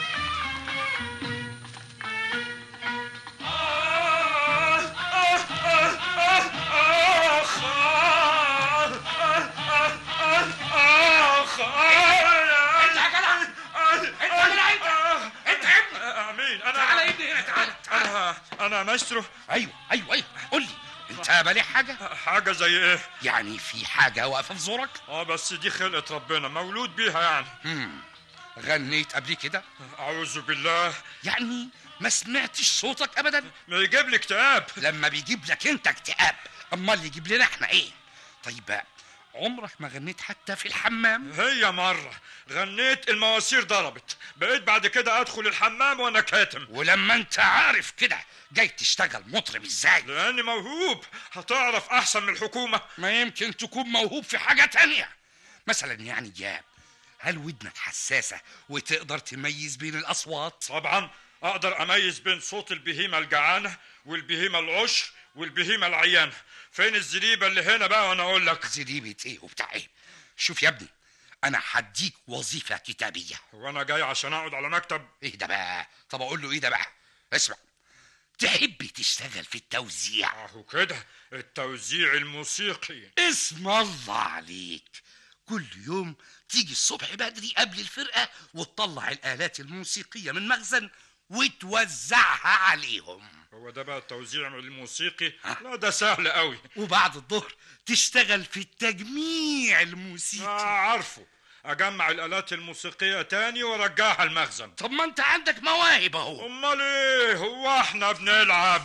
انت يا جدع انت يا جدع انت انت ابني مين انا تعالى يا ابني هنا تعالى انا انا مايسترو ايوه ايوه ايوه قول لي انت بالي حاجه حاجه زي ايه يعني في حاجه واقفه في زورك اه بس دي خلقه ربنا مولود بيها يعني امم غنيت قبل كده اعوذ بالله يعني ما سمعتش صوتك ابدا ما يجيب لي اكتئاب لما بيجيب لك انت اكتئاب امال يجيب لنا احنا ايه طيب عمرك ما غنيت حتى في الحمام هي مرة غنيت المواسير ضربت بقيت بعد كده ادخل الحمام وانا كاتم ولما انت عارف كده جاي تشتغل مطرب ازاي لاني موهوب هتعرف احسن من الحكومة ما يمكن تكون موهوب في حاجة تانية مثلا يعني يا هل ودنك حساسة وتقدر تميز بين الأصوات؟ طبعا اقدر اميز بين صوت البهيمة الجعانة والبهيمة العشر والبهيمة العيانة فين الزريبة اللي هنا بقى وانا اقول لك زريبة ايه وبتاع ايه شوف يا ابني انا هديك وظيفة كتابية وانا جاي عشان اقعد على مكتب ايه ده بقى طب اقول له ايه ده بقى اسمع تحب تشتغل في التوزيع اهو كده التوزيع الموسيقي اسم الله عليك كل يوم تيجي الصبح بدري قبل الفرقة وتطلع الآلات الموسيقية من مخزن وتوزعها عليهم هو ده بقى التوزيع الموسيقي لا ده سهل قوي وبعد الظهر تشتغل في التجميع الموسيقي آه عارفه اجمع الالات الموسيقيه تاني وارجعها المخزن طب ما انت عندك مواهب اهو امال ايه هو احنا بنلعب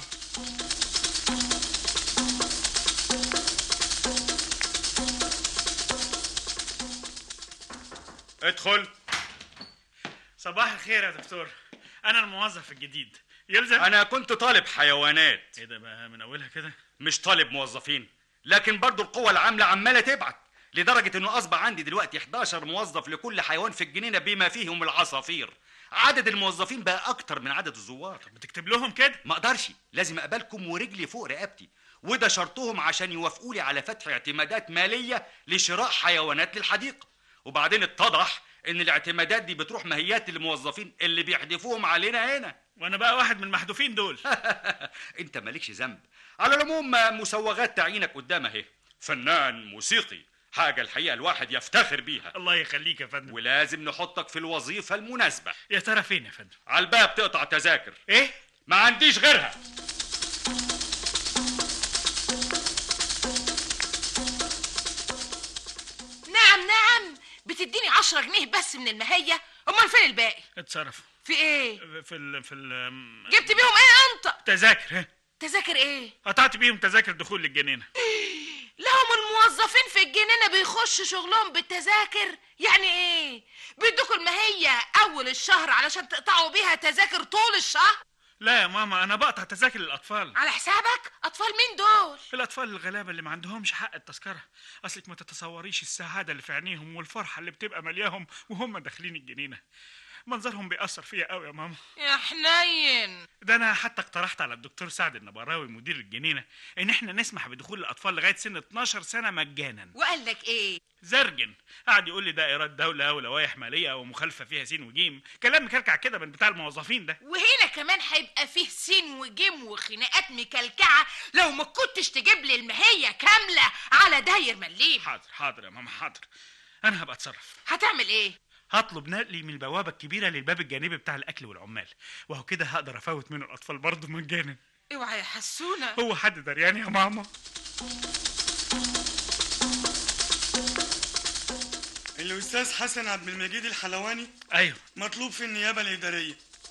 ادخل صباح الخير يا دكتور انا الموظف الجديد يلزم انا كنت طالب حيوانات ايه ده بقى من اولها كده مش طالب موظفين لكن برضو القوة العاملة عمالة تبعت لدرجة انه اصبح عندي دلوقتي 11 موظف لكل حيوان في الجنينة بما فيهم العصافير عدد الموظفين بقى اكتر من عدد الزوار طب بتكتب لهم كده ما اقدرش لازم اقبلكم ورجلي فوق رقبتي وده شرطهم عشان يوافقوا لي على فتح اعتمادات مالية لشراء حيوانات للحديقة وبعدين اتضح ان الاعتمادات دي بتروح مهيات للموظفين اللي بيحدفوهم علينا هنا وانا بقى واحد من المحذوفين دول انت مالكش ذنب على العموم مسوغات تعيينك قدام اهي فنان موسيقي حاجه الحقيقه الواحد يفتخر بيها الله يخليك يا فندم ولازم نحطك في الوظيفه المناسبه يا ترى فين يا فندم على الباب تقطع تذاكر ايه ما عنديش غيرها نعم نعم بتديني عشرة جنيه بس من المهية امال فين الباقي اتصرف في ايه في ال في ال جبت بيهم ايه انت تذاكر ها تذاكر ايه قطعت بيهم تذاكر دخول للجنينه لهم الموظفين في الجنينة بيخشوا شغلهم بالتذاكر يعني ايه بيدوكوا المهية اول الشهر علشان تقطعوا بيها تذاكر طول الشهر لا يا ماما انا بقطع تذاكر للاطفال على حسابك اطفال مين دول الاطفال الغلابه اللي ما عندهمش حق التذكره اصلك ما تتصوريش السعاده اللي في عينيهم والفرحه اللي بتبقى ملياهم وهم داخلين الجنينه منظرهم بيأثر فيا قوي يا ماما يا حنين ده انا حتى اقترحت على الدكتور سعد النبراوي مدير الجنينه ان احنا نسمح بدخول الاطفال لغايه سن 12 سنه مجانا وقال لك ايه زرجن قعد يقول لي ده ايراد دوله ولوائح ماليه ومخالفه فيها سين وجيم كلام مكلكع كده من بتاع الموظفين ده وهنا كمان هيبقى فيه سين وجيم وخناقات مكلكعة لو ما كنتش تجيب لي المهية كاملة على داير مليم حاضر حاضر يا ماما حاضر انا هبقى اتصرف هتعمل ايه هطلب نقلي من البوابه الكبيره للباب الجانبي بتاع الاكل والعمال وهو كده هقدر افوت منه الاطفال برضه مجانا اوعى يا حسونة هو حد دريان يا ماما الأستاذ حسن عبد المجيد الحلواني ايوه مطلوب في النيابة الإدارية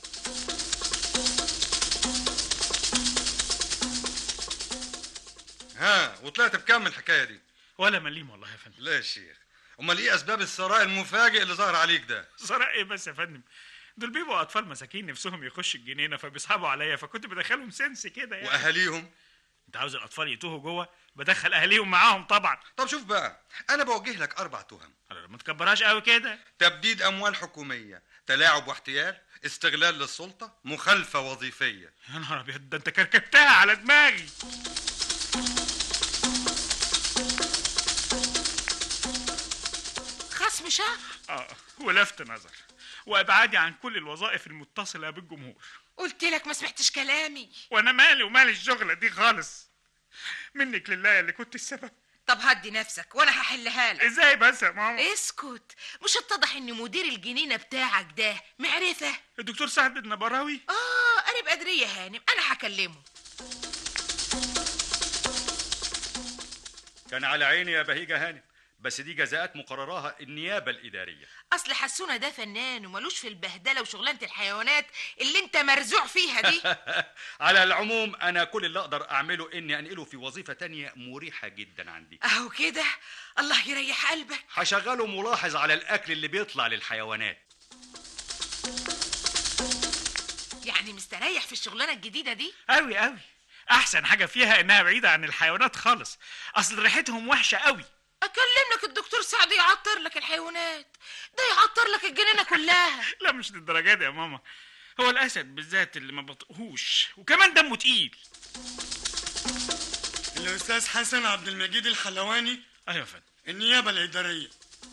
ها وطلعت بكام من الحكايه دي ولا مليم والله يا فندم لا يا شيخ امال ايه اسباب الثراء المفاجئ اللي ظهر عليك ده ثراء ايه بس يا فندم دول بيبقوا اطفال مساكين نفسهم يخشوا الجنينه فبيصحبوا عليا فكنت بدخلهم سنس كده يعني واهاليهم انت عاوز الاطفال يتوهوا جوه بدخل اهاليهم معاهم طبعا طب شوف بقى انا بوجه لك اربع تهم ما تكبرهاش قوي كده تبديد اموال حكوميه تلاعب واحتيال استغلال للسلطه مخالفه وظيفيه يا نهار ابيض ده انت كركبتها على دماغي خصم شهر اه ولفت نظر وابعادي عن كل الوظائف المتصله بالجمهور قلت لك ما سمعتش كلامي وانا مالي ومال الشغله دي خالص منك لله اللي كنت السبب طب هدي نفسك وانا هحلها لك ازاي بس يا ماما اسكت مش اتضح ان مدير الجنينه بتاعك ده معرفه الدكتور سعد النبراوي اه قريب قدريه هانم انا هكلمه كان على عيني يا بهيجة هانم بس دي جزاءات مقرراها النيابة الإدارية اصل حسونه ده فنان وملوش في البهدله وشغلانه الحيوانات اللي انت مرزوع فيها دي على العموم أنا كل اللي أقدر أعمله إني أنقله في وظيفة تانية مريحة جدا عندي اهو كده الله يريح قلبك هشغله ملاحظ على الأكل اللي بيطلع للحيوانات يعني مستريح في الشغلانه الجديده دي قوي قوي احسن حاجه فيها انها بعيده عن الحيوانات خالص اصل ريحتهم وحشه قوي اكلم لك الدكتور سعد يعطر لك الحيوانات ده يعطر لك الجنينه كلها لا مش للدرجه دي يا ماما هو الاسد بالذات اللي ما بطقهوش وكمان دمه تقيل الأستاذ حسن عبد المجيد الحلواني ايوه يا فندم النيابة الإدارية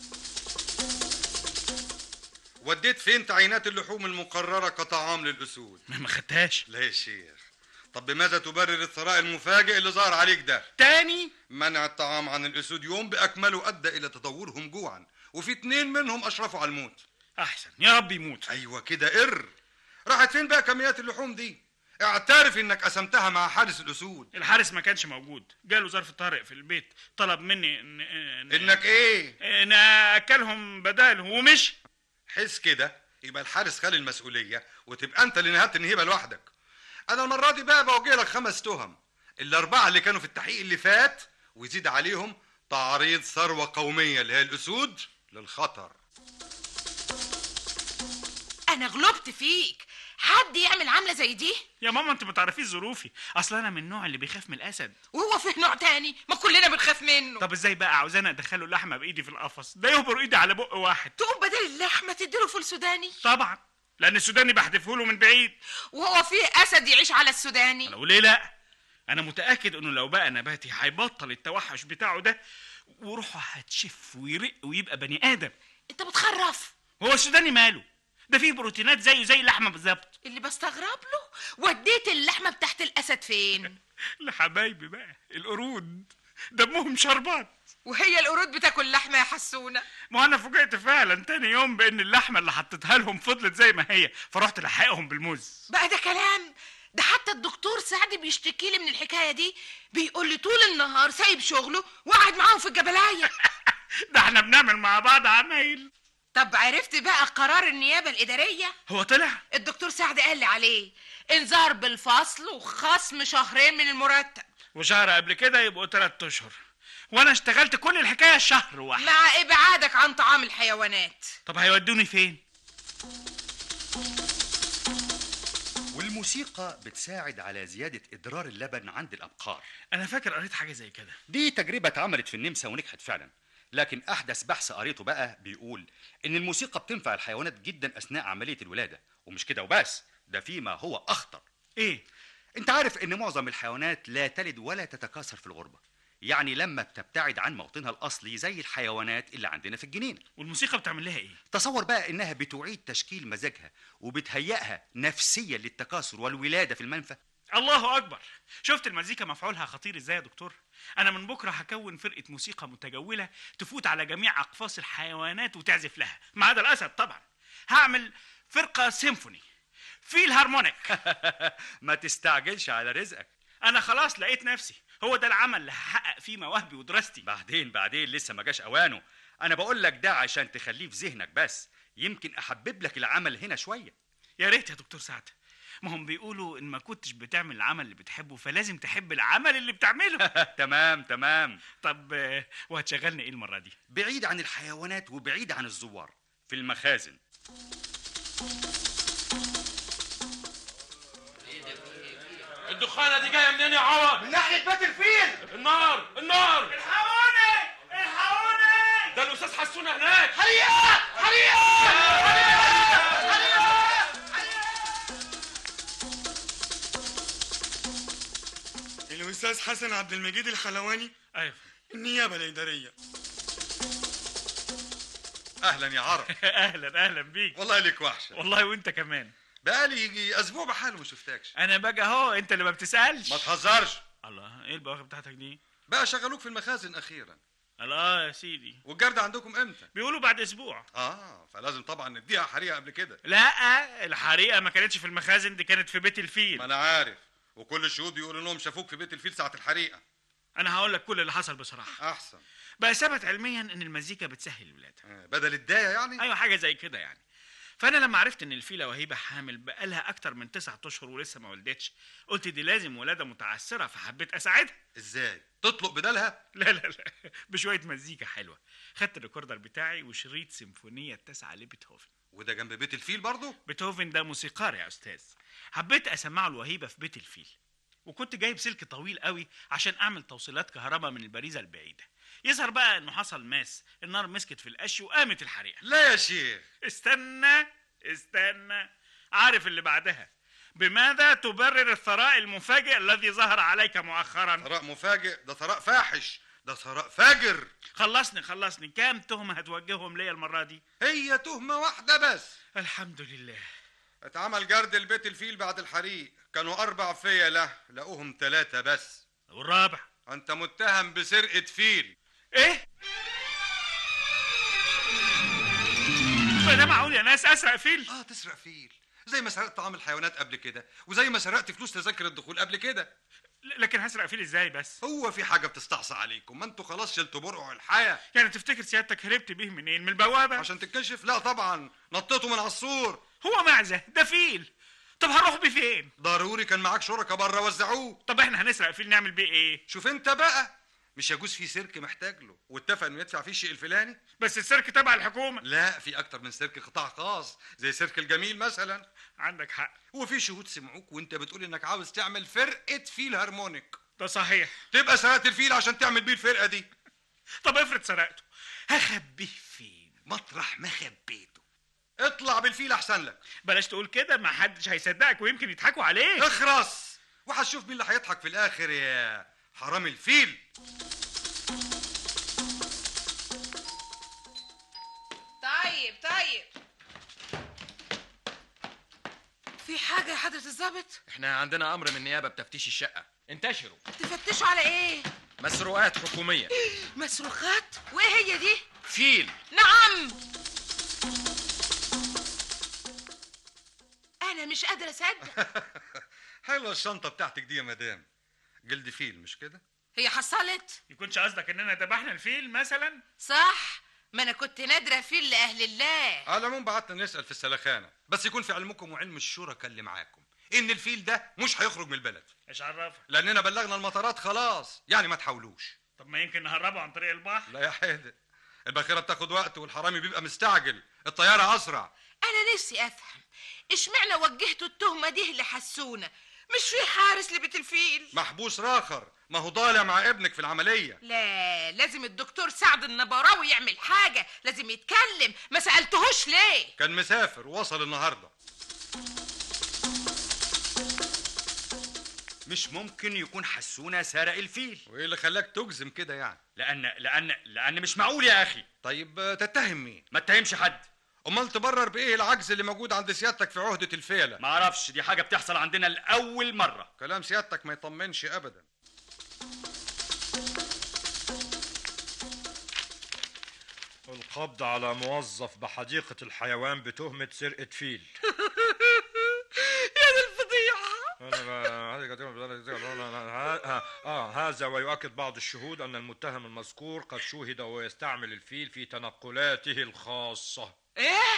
وديت فين تعيينات اللحوم المقرره كطعام للاسود ما خدتهاش لا يا شيخ طب بماذا تبرر الثراء المفاجئ اللي ظهر عليك ده تاني منع الطعام عن الاسود يوم باكمله ادى الى تدورهم جوعا وفي اتنين منهم اشرفوا على الموت احسن يا رب يموت ايوه كده قر راحت فين بقى كميات اللحوم دي اعترف انك قسمتها مع حارس الاسود الحارس ما كانش موجود جاله ظرف طارئ في البيت طلب مني ان إن انك ايه ان اكلهم بداله ومشي حس كده يبقى الحارس خالي المسؤوليه وتبقى انت اللي نهبت النهيبه لوحدك انا المره دي بقى بوجه لك خمس تهم الاربعه اللي كانوا في التحقيق اللي فات ويزيد عليهم تعريض ثروه قوميه اللي هي الاسود للخطر انا غلبت فيك حد يعمل عامله زي دي يا ماما انت ما تعرفيش ظروفي اصل انا من النوع اللي بيخاف من الاسد وهو فيه نوع تاني ما كلنا بنخاف منه طب ازاي بقى عاوزانا ادخله لحمه بايدي في القفص ده يهبر ايدي على بق واحد تقوم بدل اللحمه تديله فول سوداني طبعا لان السوداني بحدفه له من بعيد وهو فيه اسد يعيش على السوداني لو ليه لا انا متاكد انه لو بقى نباتي هيبطل التوحش بتاعه ده وروحه هتشف ويرق ويبقى بني ادم انت بتخرف هو السوداني ماله ده فيه بروتينات زيه زي اللحمه بالظبط اللي بستغرب له وديت اللحمه بتاعت الاسد فين لحبايبي بقى القرود دمهم شربات وهي القرود بتاكل لحمه يا حسونه ما انا فوجئت فعلا تاني يوم بان اللحمه اللي حطيتها لهم فضلت زي ما هي فرحت لحقهم بالموز بقى ده كلام ده حتى الدكتور سعد بيشتكي لي من الحكايه دي بيقول لي طول النهار سايب شغله وقاعد معاهم في الجبلايه ده احنا بنعمل مع بعض عمايل طب عرفت بقى قرار النيابه الاداريه هو طلع الدكتور سعد قال لي عليه انذار بالفصل وخصم شهرين من المرتب وشهر قبل كده يبقوا ثلاث اشهر وانا اشتغلت كل الحكايه شهر واحد مع ابعادك عن طعام الحيوانات طب هيودوني فين والموسيقى بتساعد على زيادة إدرار اللبن عند الأبقار انا فاكر قريت حاجه زي كده دي تجربة اتعملت في النمسا ونجحت فعلا لكن أحدث بحث قريته بقى بيقول إن الموسيقى بتنفع الحيوانات جدا أثناء عملية الولادة ومش كده وبس ده فيما هو أخطر إيه؟ أنت عارف إن معظم الحيوانات لا تلد ولا تتكاثر في الغربة يعني لما بتبتعد عن موطنها الأصلي زي الحيوانات اللي عندنا في الجنينة والموسيقى بتعمل لها إيه؟ تصور بقى إنها بتعيد تشكيل مزاجها وبتهيئها نفسيا للتكاثر والولادة في المنفى الله اكبر شفت المزيكا مفعولها خطير ازاي يا دكتور انا من بكره هكون فرقه موسيقى متجوله تفوت على جميع اقفاص الحيوانات وتعزف لها ما عدا الاسد طبعا هعمل فرقه سيمفوني في الهارمونيك ما تستعجلش على رزقك انا خلاص لقيت نفسي هو ده العمل اللي هحقق فيه مواهبي ودراستي بعدين بعدين لسه ما جاش اوانه انا بقول لك ده عشان تخليه في ذهنك بس يمكن احبب لك العمل هنا شويه يا ريت يا دكتور سعد ما هم بيقولوا ان ما كنتش بتعمل العمل اللي بتحبه فلازم تحب العمل اللي بتعمله تمام تمام طب آه، وهتشغلني ايه المره دي بعيد عن الحيوانات وبعيد عن الزوار في المخازن الدخانه دي جايه منين يا عوض؟ من ناحيه بيت الفيل النار النار الحقوني الحقوني ده الاستاذ حسونه هناك حريقه حريقه الاستاذ حسن عبد المجيد الحلواني ايوه النيابه الاداريه اهلا يا عرب اهلا اهلا بيك والله لك وحشه والله وانت كمان بقالي يجي اسبوع بحاله ما شفتكش انا باجي اهو انت اللي ما بتسالش ما تهزرش الله ايه البواخر بتاعتك دي بقى شغلوك في المخازن اخيرا الله يا سيدي والجرد عندكم امتى بيقولوا بعد اسبوع اه فلازم طبعا نديها حريقه قبل كده لا الحريقه ما كانتش في المخازن دي كانت في بيت الفيل ما انا عارف وكل الشهود بيقولوا انهم شافوك في بيت الفيل ساعه الحريقه انا هقول لك كل اللي حصل بصراحه احسن بقى ثبت علميا ان المزيكا بتسهل الولاده آه، بدل الدايه يعني ايوه حاجه زي كده يعني فانا لما عرفت ان الفيله وهيبه حامل بقالها اكتر من تسعة اشهر ولسه ما ولدتش قلت دي لازم ولاده متعسره فحبيت اساعدها ازاي تطلق بدلها لا لا لا بشويه مزيكا حلوه خدت الريكوردر بتاعي وشريط سيمفونيه التاسعه لبيتهوفن وده جنب بيت الفيل برضه بيتهوفن ده موسيقار يا استاذ حبيت اسمعه الوهيبه في بيت الفيل وكنت جايب سلك طويل قوي عشان اعمل توصيلات كهرباء من البريزه البعيده يظهر بقى انه حصل ماس النار مسكت في القش وقامت الحريقه لا يا شيخ استنى استنى عارف اللي بعدها بماذا تبرر الثراء المفاجئ الذي ظهر عليك مؤخرا ثراء مفاجئ ده ثراء فاحش ده ثراء فاجر خلصني خلصني كام تهمه هتوجههم ليا المره دي هي تهمه واحده بس الحمد لله اتعمل جرد البيت الفيل بعد الحريق كانوا اربع فيله لقوهم ثلاثه بس والرابع انت متهم بسرقه فيل ايه ما ده معقول يا ناس اسرق فيل اه تسرق فيل زي ما سرقت طعام الحيوانات قبل كده وزي ما سرقت فلوس تذاكر الدخول قبل كده لكن هسرق فيل ازاي بس هو في حاجه بتستعصى عليكم ما انتوا خلاص شلتوا برقع الحياه يعني تفتكر سيادتك هربت بيه منين من البوابه عشان تتكشف لا طبعا نطيته من على السور هو معزه ده فيل طب هروح بيه فين ضروري كان معاك شركة بره وزعوه طب احنا هنسرق فيل نعمل بيه ايه شوف انت بقى مش يجوز في سيرك محتاج له واتفق انه يدفع فيه الشيء الفلاني بس السيرك تبع الحكومه لا في اكتر من سيرك قطاع خاص زي سيرك الجميل مثلا عندك حق وفي شهود سمعوك وانت بتقول انك عاوز تعمل فرقه فيل هارمونيك ده صحيح تبقى سرقت الفيل عشان تعمل بيه الفرقه دي طب افرض سرقته هخبيه فين مطرح ما خبيته اطلع بالفيل احسن لك بلاش تقول كده ما حدش هيصدقك ويمكن يضحكوا عليك اخرس وهتشوف مين اللي هيضحك في الاخر يا حرام الفيل طيب طيب في حاجه يا حضره الظابط احنا عندنا امر من النيابه بتفتيش الشقه انتشروا تفتشوا على ايه مسروقات حكوميه مسروخات وايه هي دي فيل نعم انا مش قادره اصدق حلوه الشنطه بتاعتك دي يا مدام جلد فيل مش كده هي حصلت يكونش قصدك اننا ذبحنا الفيل مثلا صح ما انا كنت نادره فيل لاهل الله على العموم بعتنا نسال في السلخانه بس يكون في علمكم وعلم الشركاء اللي معاكم ان الفيل ده مش هيخرج من البلد ايش عرفك لاننا بلغنا المطارات خلاص يعني ما تحاولوش طب ما يمكن نهربه عن طريق البحر لا يا حيدر الباخره بتاخد وقت والحرامي بيبقى مستعجل الطياره اسرع انا نفسي افهم اشمعنى وجهتوا التهمه دي لحسونه مش في حارس لبيت الفيل محبوس راخر ما هو ضالع مع ابنك في العمليه لا لازم الدكتور سعد النبراوي يعمل حاجه لازم يتكلم ما سالتهوش ليه كان مسافر ووصل النهارده مش ممكن يكون حسونه سرق الفيل وايه اللي خلاك تجزم كده يعني لان لان لان مش معقول يا اخي طيب آه، تتهم مين ما اتهمش حد امال تبرر بايه العجز اللي موجود عند سيادتك في عهده الفيله ما اعرفش دي حاجه بتحصل عندنا لاول مره كلام سيادتك ما يطمنش ابدا القبض على موظف بحديقة الحيوان بتهمة سرقة فيل يا دي الفضيحه آه هذا ويؤكد بعض الشهود أن المتهم المذكور قد شوهد وهو يستعمل الفيل في تنقلاته الخاصة ايه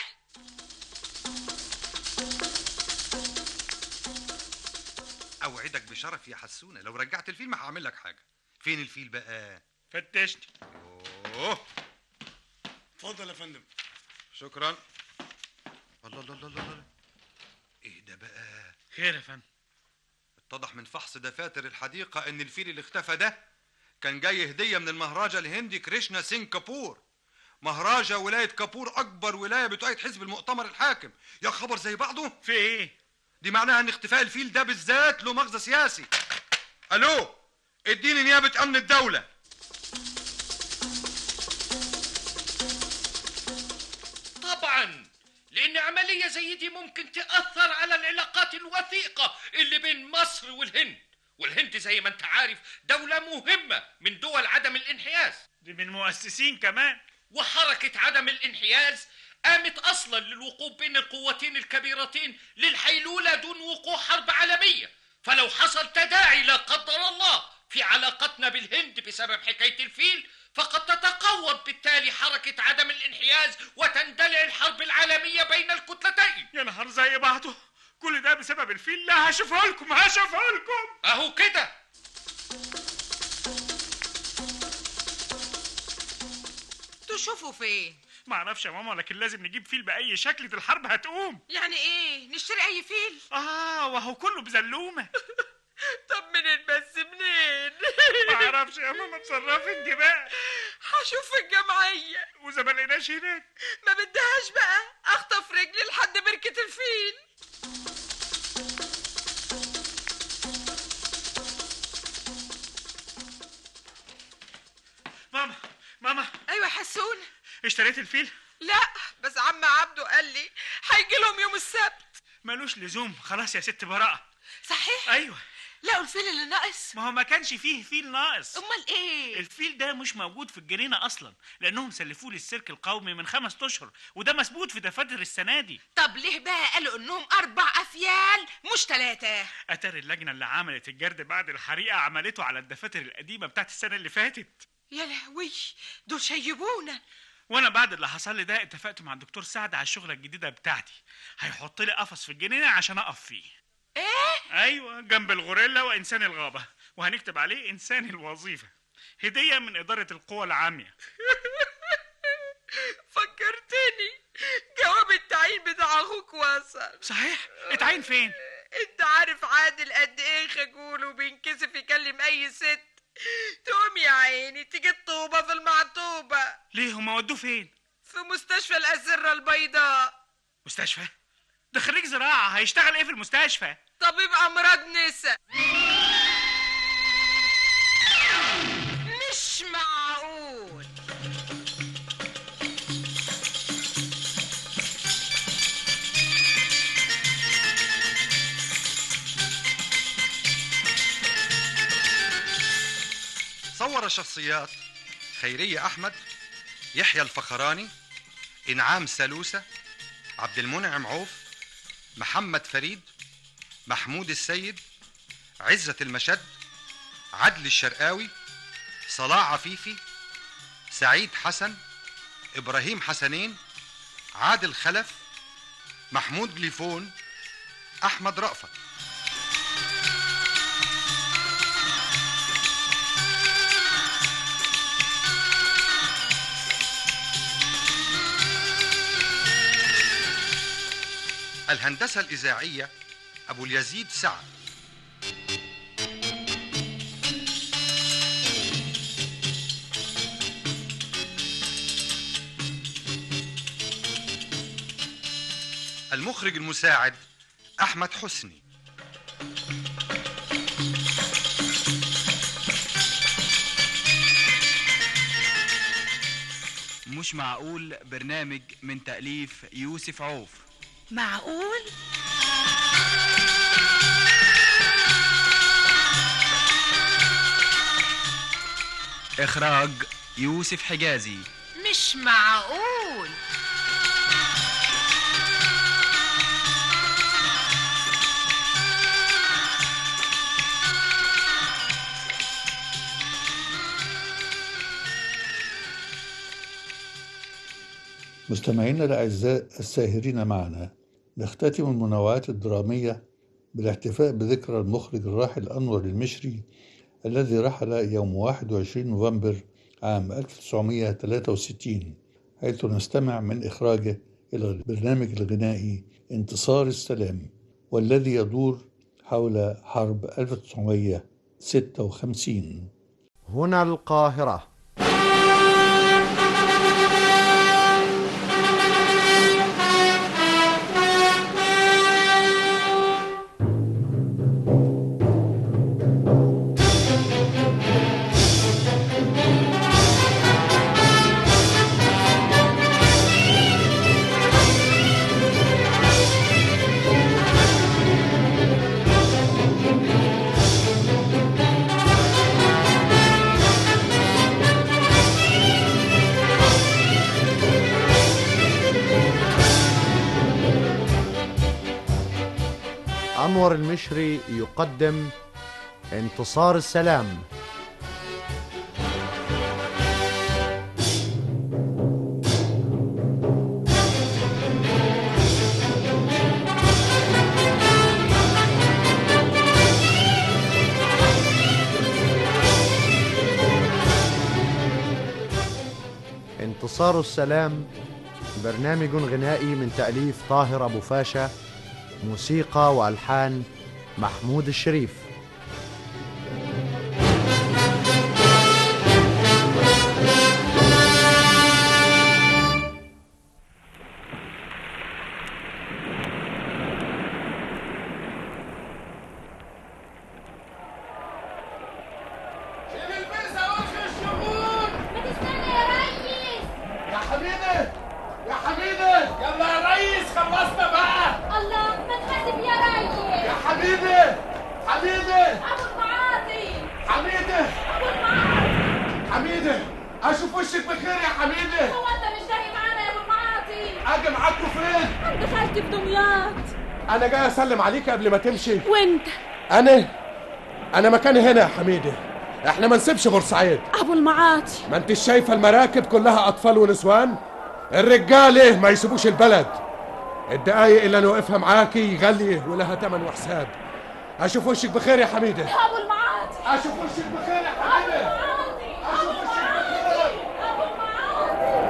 اوعدك بشرف يا حسونه لو رجعت الفيل ما هعمل لك حاجه فين الفيل بقى فتشت اوه اتفضل يا فندم شكرا الله الله الله الله ايه ده بقى خير يا فندم اتضح من فحص دفاتر الحديقه ان الفيل اللي اختفى ده كان جاي هديه من المهراجة الهندي كريشنا سينج كابور مهراجة ولاية كابور أكبر ولاية بتؤيد حزب المؤتمر الحاكم يا خبر زي بعضه في إيه؟ دي معناها إن اختفاء الفيل ده بالذات له مغزى سياسي ألو اديني نيابة أمن الدولة طبعا لان عملية زي دي ممكن تأثر على العلاقات الوثيقة اللي بين مصر والهند والهند زي ما انت عارف دولة مهمة من دول عدم الانحياز دي من مؤسسين كمان وحركة عدم الانحياز قامت اصلا للوقوف بين القوتين الكبيرتين للحيلولة دون وقوع حرب عالمية فلو حصل تداعي لا قدر الله في علاقتنا بالهند بسبب حكاية الفيل فقد تتقوض بالتالي حركة عدم الانحياز وتندلع الحرب العالمية بين الكتلتين يا نهار زي بعضه كل ده بسبب الفيل لا هشوفها لكم هشوفها لكم اهو كده تشوفوا فين ما اعرفش يا ماما لكن لازم نجيب فيل باي شكل دي الحرب هتقوم يعني ايه نشتري اي فيل اه وهو كله بزلومه طب منين بس منين ما اعرفش يا ماما اتصرفي انت بقى هشوف في الجمعيه واذا ما لقيناش هناك ما بدهاش بقى اخطف رجلي لحد بركه الفيل ماما ماما ايوه حسون اشتريت الفيل لا بس عم عبده قال لي هيجي لهم يوم السبت ملوش لزوم خلاص يا ست براءه صحيح ايوه لقوا الفيل اللي ناقص ما هو ما كانش فيه فيل ناقص امال ايه الفيل ده مش موجود في الجنينه اصلا لانهم سلفوه للسيرك القومي من خمس اشهر وده مثبوت في دفاتر السنه دي طب ليه بقى قالوا انهم اربع افيال مش ثلاثه اتاري اللجنه اللي عملت الجرد بعد الحريقه عملته على الدفاتر القديمه بتاعت السنه اللي فاتت يا لهوي دول شيبونا وانا بعد اللي حصل لي ده اتفقت مع الدكتور سعد على الشغله الجديده بتاعتي هيحط لي قفص في الجنينه عشان اقف فيه ايه ايوه جنب الغوريلا وانسان الغابه وهنكتب عليه انسان الوظيفه هديه من اداره القوى العاميه فكرتني جواب التعيين بتاع اخوك وصل صحيح اتعين فين انت عارف عادل قد ايه خجول وبينكسف يكلم اي ست تقوم يا عيني تيجي الطوبه في المعطوبه ليه هما ودوه فين في مستشفى الأسرة البيضاء مستشفى ده خريج زراعه هيشتغل ايه في المستشفى طبيب أمراض نسا مش معقول صور صور شخصيات خيرية أحمد يحيى الفخراني إنعام سلوسة عبد المنعم عوف محمد فريد محمود السيد عزة المشد عدل الشرقاوي صلاح عفيفي سعيد حسن إبراهيم حسنين عادل خلف محمود جليفون أحمد رأفت الهندسة الإذاعية أبو اليزيد سعد المخرج المساعد أحمد حسني مش معقول برنامج من تأليف يوسف عوف معقول إخراج يوسف حجازي مش معقول مستمعينا الأعزاء الساهرين معنا نختتم المنوعات الدرامية بالاحتفاء بذكرى المخرج الراحل أنور المشري الذي رحل يوم 21 نوفمبر عام 1963 حيث نستمع من إخراجه إلى البرنامج الغنائي انتصار السلام والذي يدور حول حرب 1956 هنا القاهرة أنور المشري يقدم انتصار السلام انتصار السلام برنامج غنائي من تأليف طاهر أبو فاشا موسيقى والحان محمود الشريف يا حبيبي يا حبيبي يلا يا ريس خلصنا بقى الله ما تحاسب يا ريس يا حبيبي حبيبي ابو المعاطي حميدة ابو المعاطي حميدة اشوف وشك بخير يا حميدة هو انت مش جاي معانا يا ابو المعاطي اجي معاكوا فين عند خالتي في دمياط انا جاي اسلم عليك قبل ما تمشي وانت انا انا مكاني هنا يا حميدة احنا ما نسيبش بورسعيد ابو المعاطي ما انت شايفه المراكب كلها اطفال ونسوان الرجاله ما يسيبوش البلد الدقايق اللي انا واقفها معاكي غاليه ولها تمن وحساب اشوف وشك بخير يا حميده يا ابو المعاطي اشوف وشك بخير يا حميده اشوف وشك بخير ابو المعاطي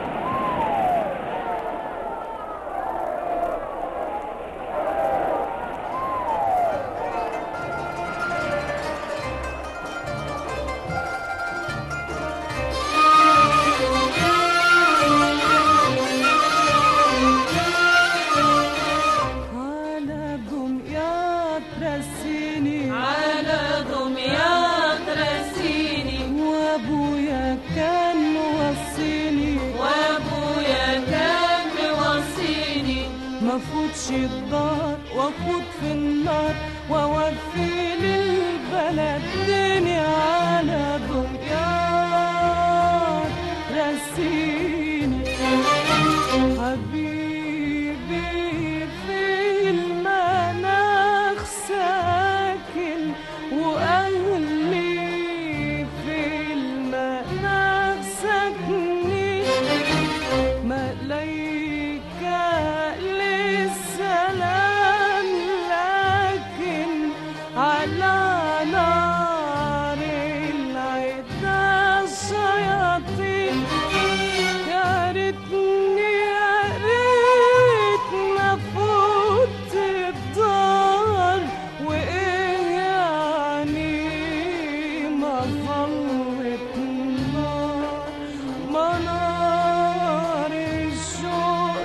على دمياط رسيني على دمياط رسيني وابويا كان موصيني وابويا كان موصيني ما فوتش الدار واخد في النار واوفي للبلد ديني على دمياط ترسيني حبيبي في المناخ ساكن وأهلي في المناخ ساكنين ملايكة للسلام لكن على نار العدا الشياطين يا ريتني يا ريت ما فوت الدار وايه يعني ما ظلت نار ما نار الشوق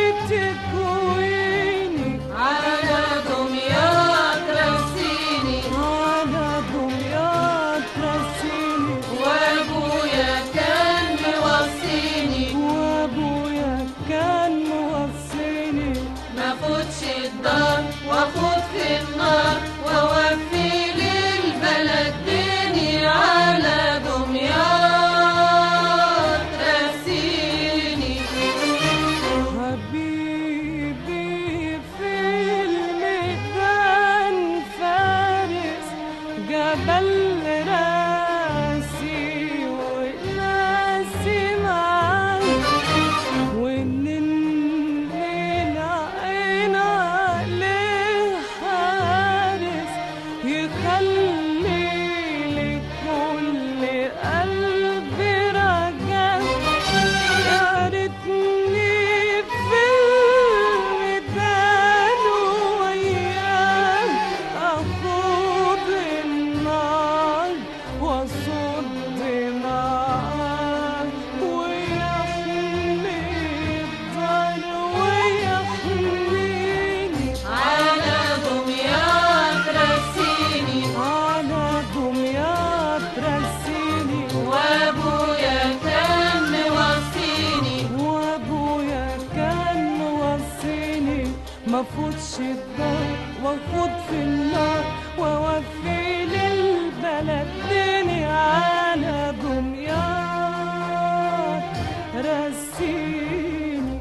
بتكويني على دمياط رسيني على دمياط رسيني وابويا كان موصيني وابويا كان موصيني ما فوتش الدار واخد في النار واوفي للبلد ديني على دمياط رسيني حبيبي في الميدان فارس جبل راسي وناسي معاه وان الليل عين عليه حارس يخلي لكل قلب رجاء يا ريتني في الميدان وياه اخوض النار واصد معاه ويحمي الدار ويحميني على دمياط رسيني على دمياط رسيني وابويا كان موصيني وابويا كان موصيني ما فوتش الدار واخد في النار واوفي للبلد ديني على دمياط رسيني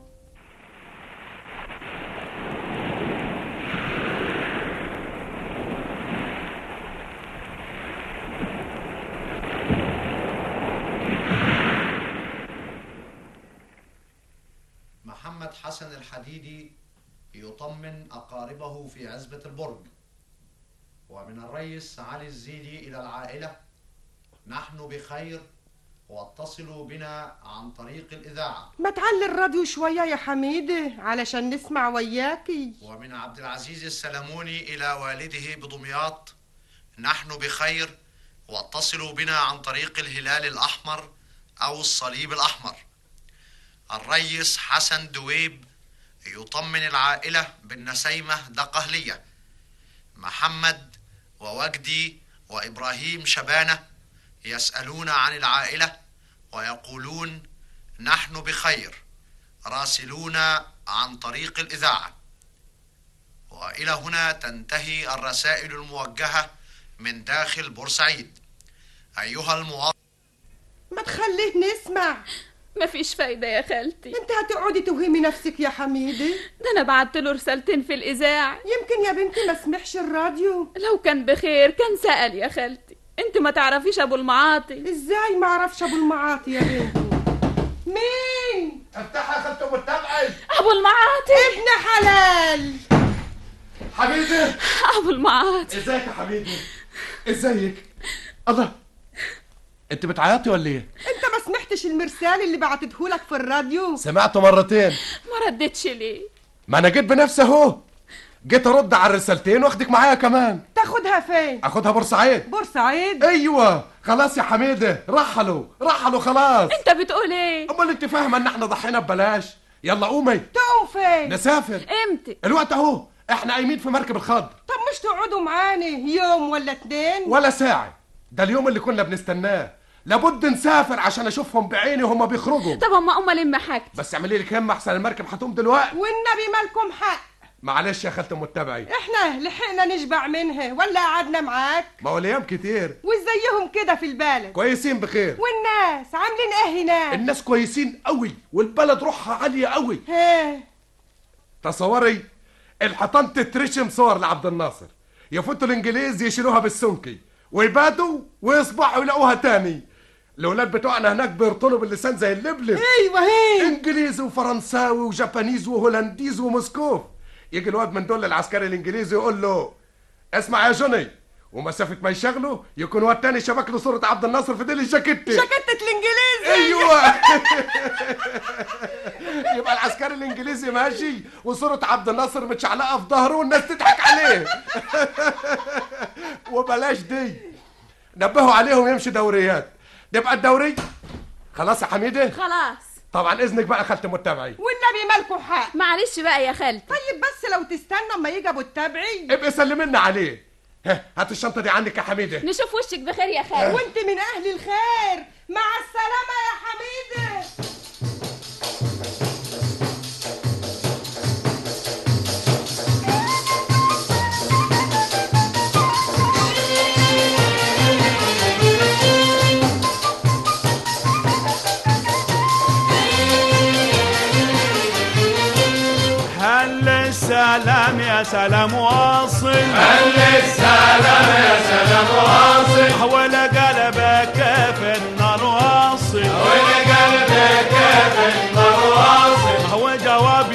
محمد حسن الحديدي يطمن أقاربه في عزبة البرج ومن الرئيس علي الزيدي إلى العائلة نحن بخير واتصلوا بنا عن طريق الإذاعة ما تعلي الراديو شوية يا حميدة علشان نسمع وياكي ومن عبد العزيز السلموني إلى والده بدمياط نحن بخير واتصلوا بنا عن طريق الهلال الأحمر أو الصليب الأحمر الريس حسن دويب يطمن العائلة بالنسيمة دقهلية محمد ووجدي وإبراهيم شبانة يسألون عن العائلة ويقولون نحن بخير راسلونا عن طريق الإذاعة وإلى هنا تنتهي الرسائل الموجهة من داخل بورسعيد أيها المواطن ما تخليه نسمع مفيش فايدة يا خالتي انت هتقعدي توهمي نفسك يا حميدة ده أنا بعت له رسالتين في الإذاعة يمكن يا بنتي ما سمعش الراديو لو كان بخير كان سأل يا خالتي انت ما تعرفيش أبو المعاطي ازاي ما اعرفش ابو المعاطي يا بنتي مين افتحها يا خالته متابعي أبو المعاطي ابن حلال حبيبي أبو المعاطي ازيك يا حبيبي ازيك الله انت بتعيطي ولا ايه انت ما سمعتش المرسال اللي بعتته في الراديو سمعته مرتين ما ردتش ليه ما انا جيت بنفسي اهو جيت ارد على الرسالتين واخدك معايا كمان تاخدها فين اخدها بورسعيد بورسعيد ايوه خلاص يا حميده رحلوا رحلوا خلاص انت بتقول ايه امال انت فاهمه ان احنا ضحينا ببلاش يلا قومي تقوم فين نسافر امتى الوقت اهو احنا قايمين في مركب الخضر طب مش تقعدوا معاني يوم ولا اتنين ولا ساعه ده اليوم اللي كنا بنستناه لابد نسافر عشان اشوفهم بعيني وهم بيخرجوا طب اما أم لم حاجتي بس اعملي لي كم احسن المركب هتقوم دلوقتي والنبي مالكم حق معلش يا خالة متبعي احنا لحقنا نشبع منها ولا قعدنا معاك ما هو الايام كتير وازيهم كده في البلد كويسين بخير والناس عاملين ايه هناك الناس كويسين قوي والبلد روحها عالية قوي ها تصوري الحيطان تترشم صور لعبد الناصر يفوتوا الانجليز يشيلوها بالسنكي ويبادوا ويصبحوا يلاقوها تاني الاولاد بتوعنا هناك بيرطلوا باللسان زي اللبلب ايوه هي انجليزي وفرنساوي وجابانيز وهولنديز وموسكوف يجي الواد من دول العسكري الانجليزي يقول له اسمع يا جوني ومسافة ما يشغله يكون واد تاني شبك له صورة عبد الناصر في ديل الجاكيت شكتة الانجليزي ايوه يبقى العسكري الانجليزي ماشي وصورة عبد الناصر متشعلقة في ظهره والناس تضحك عليه وبلاش دي نبهوا عليهم يمشي دوريات تبقى الدوري خلاص يا حميده خلاص طبعا اذنك بقى خالتي متبعي والنبي مالكوا حق معلش بقى يا خالتي طيب بس لو تستنى اما يجي ابو التبعي ابقي سلمي لنا عليه ها هات الشنطه دي عنك يا حميده نشوف وشك بخير يا خالتي وانت من اهل الخير مع السلامة يا حميدة هل السلام يا سلام واصل هل السلام يا سلام واصل ولا قلبك في النار واصل ولا قلبك في النار واصل هو الجواب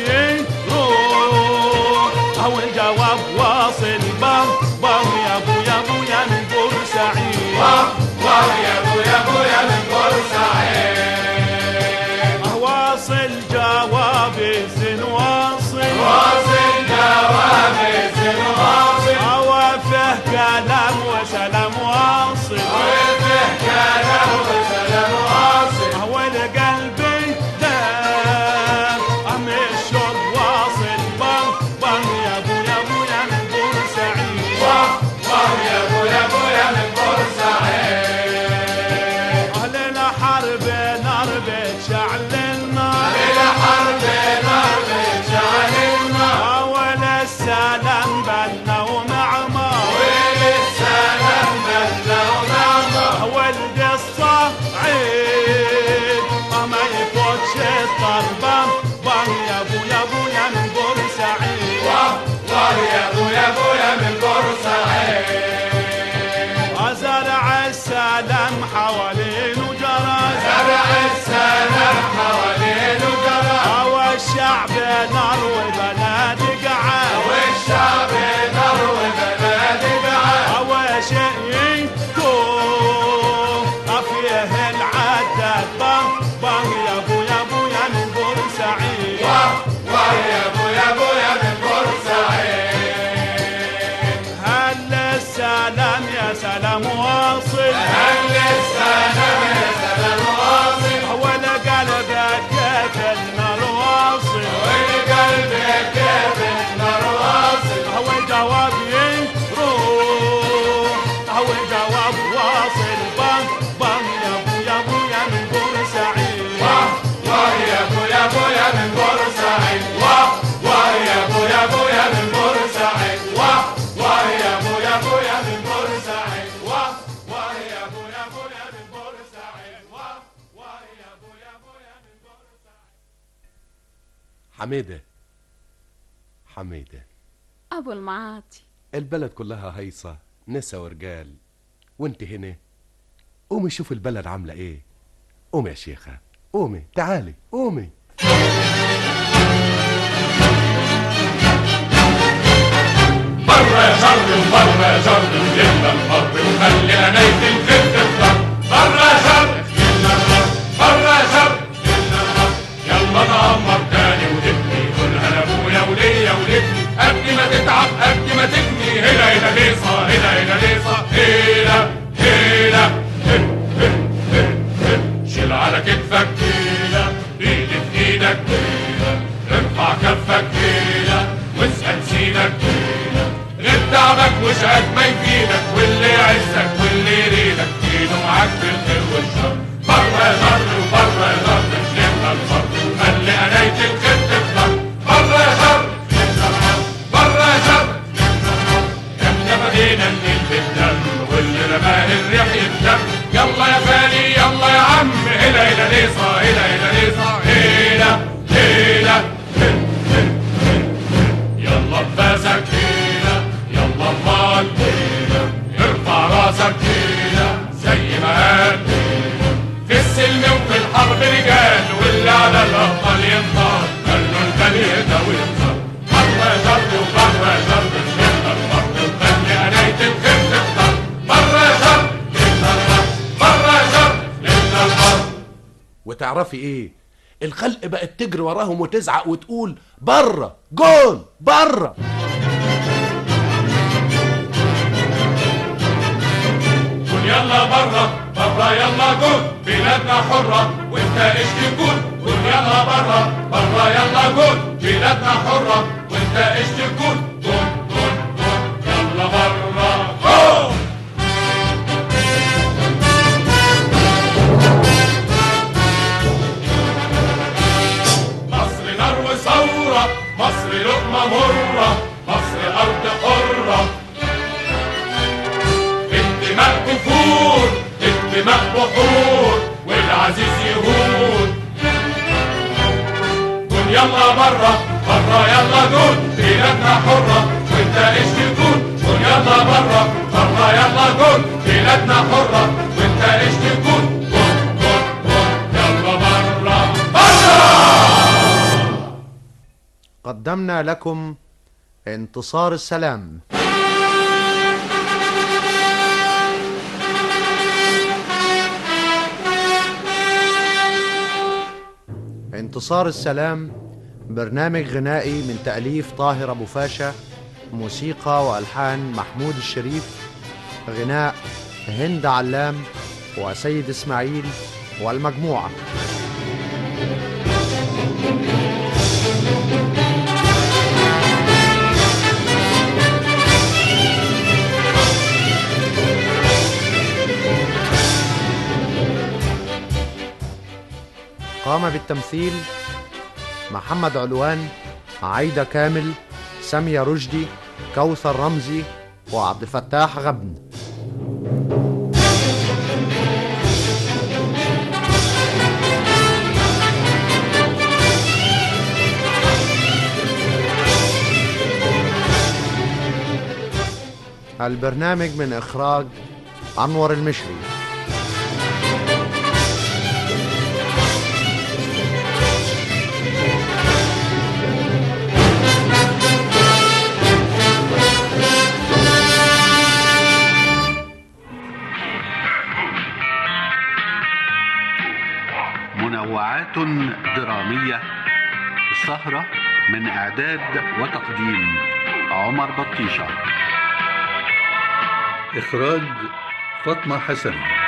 يروح هو الجواب واصل بام بام يا ابو يا ابو يا من بورسعيد واه واه يا ابو يا ابو يا من بورسعيد واصل جواب الزين واصل واصل جواب الزين واصل اوافه كلام وسلام واصل وفيه كلام وسلام واصل هو القلب دام ام الشوق واصل بام بام يا ابو يا ابو يا من بورسعيد واه واه يا ابو يا ابو يا من بورسعيد اهل الحرب نار بتشعل النار إلى حرب نار بتشعل النار اول السلام بنا ومعمار وللسلام بلنا ومعمر ولد الصعيد ما يفوتش الضربة بام يا ابو يا ابو يا من بورسعيد واه واه يا ابو يا ابو يا من بورسعيد زرع السلام حوالين وجرس زرع السلام حوالين وجرى والشعب نار وبلاد قعد والشعب نار وبلاد قعد أول شيء يكون فيه العدد بام بام يا ابو يا ابو يا من بورسعيد واه واه يا ابو يا ابو يا من بورسعيد هل السلام يا سلام واصل هل السلام يا سلام واصل ولا قلبك كيف النار واصل والقلب كيف النار واصل هو الجواب يروح هو الجواب واصل بام بام يا ابو يا ابو يا من بورسعيد واه واه يا ابو يا ابو يا من بورسعيد واه واه يا ابو يا ابو يا من بورسعيد واه واه يا ابو يا ابو يا من بورسعيد واه واه يا ابو يا ابو يا من بورسعيد واه واه يا ابو يا ابو يا من حميده حميده ابو المعاطي البلد كلها هيصة نسا ورجال وانت هنا قومي شوف البلد عاملة ايه قومي يا شيخة قومي تعالي قومي بره يا شر وبره يا شر ويلا الحر وخلي عينيك الخير تفطر بره يا شر يلا الحر بره يا شر يلا الحر يلا نعمر تاني ونبني قولها لابويا وليا ولابني قد ما تتعب قد ما تبني هنا هنا ليصة هنا هنا ليصة هنا هنا هنا هنا هنا شيل على كتفك هنا ايدي في ايدك هنا ارفع كفك هنا واسأل سيدك هنا غير تعبك وشقك ما يفيدك واللي يعزك واللي يريدك ايده معاك في الخير والشر بره يا شر وبره يا شر شلنا الفر خلي قناية الخير تفضل بره يا شر شلنا الحر تعرفي ايه الخلق بقت تجري وراهم وتزعق وتقول بره جول بره قول يلا برا برا يلا جول بلادنا حرة وانت ايش تقول قول يلا برا برا يلا جول بلادنا حرة وانت ايش تقول جول جول جول يلا برا جول مصر نار وثورة مصر لقمة مرة مصر أرض حرة الدماء كفور الدماء بحور والعزيز يهون قول يلا برا برا يلا جول بلادنا حرة وانت ايش تقول قول يلا برا برا يلا جول بلادنا حرة وانت ايش تقول جول جول جول يلا برا برا قدمنا لكم انتصار السلام انتصار السلام برنامج غنائي من تأليف طاهر أبو فاشا موسيقى وألحان محمود الشريف غناء هند علام وسيد إسماعيل والمجموعة قام بالتمثيل محمد علوان عايدة كامل سامية رشدي كوثر رمزي وعبد الفتاح غبن البرنامج من إخراج أنور المشري منوعات درامية السهرة من إعداد وتقديم عمر بطيشة إخراج فاطمة حسن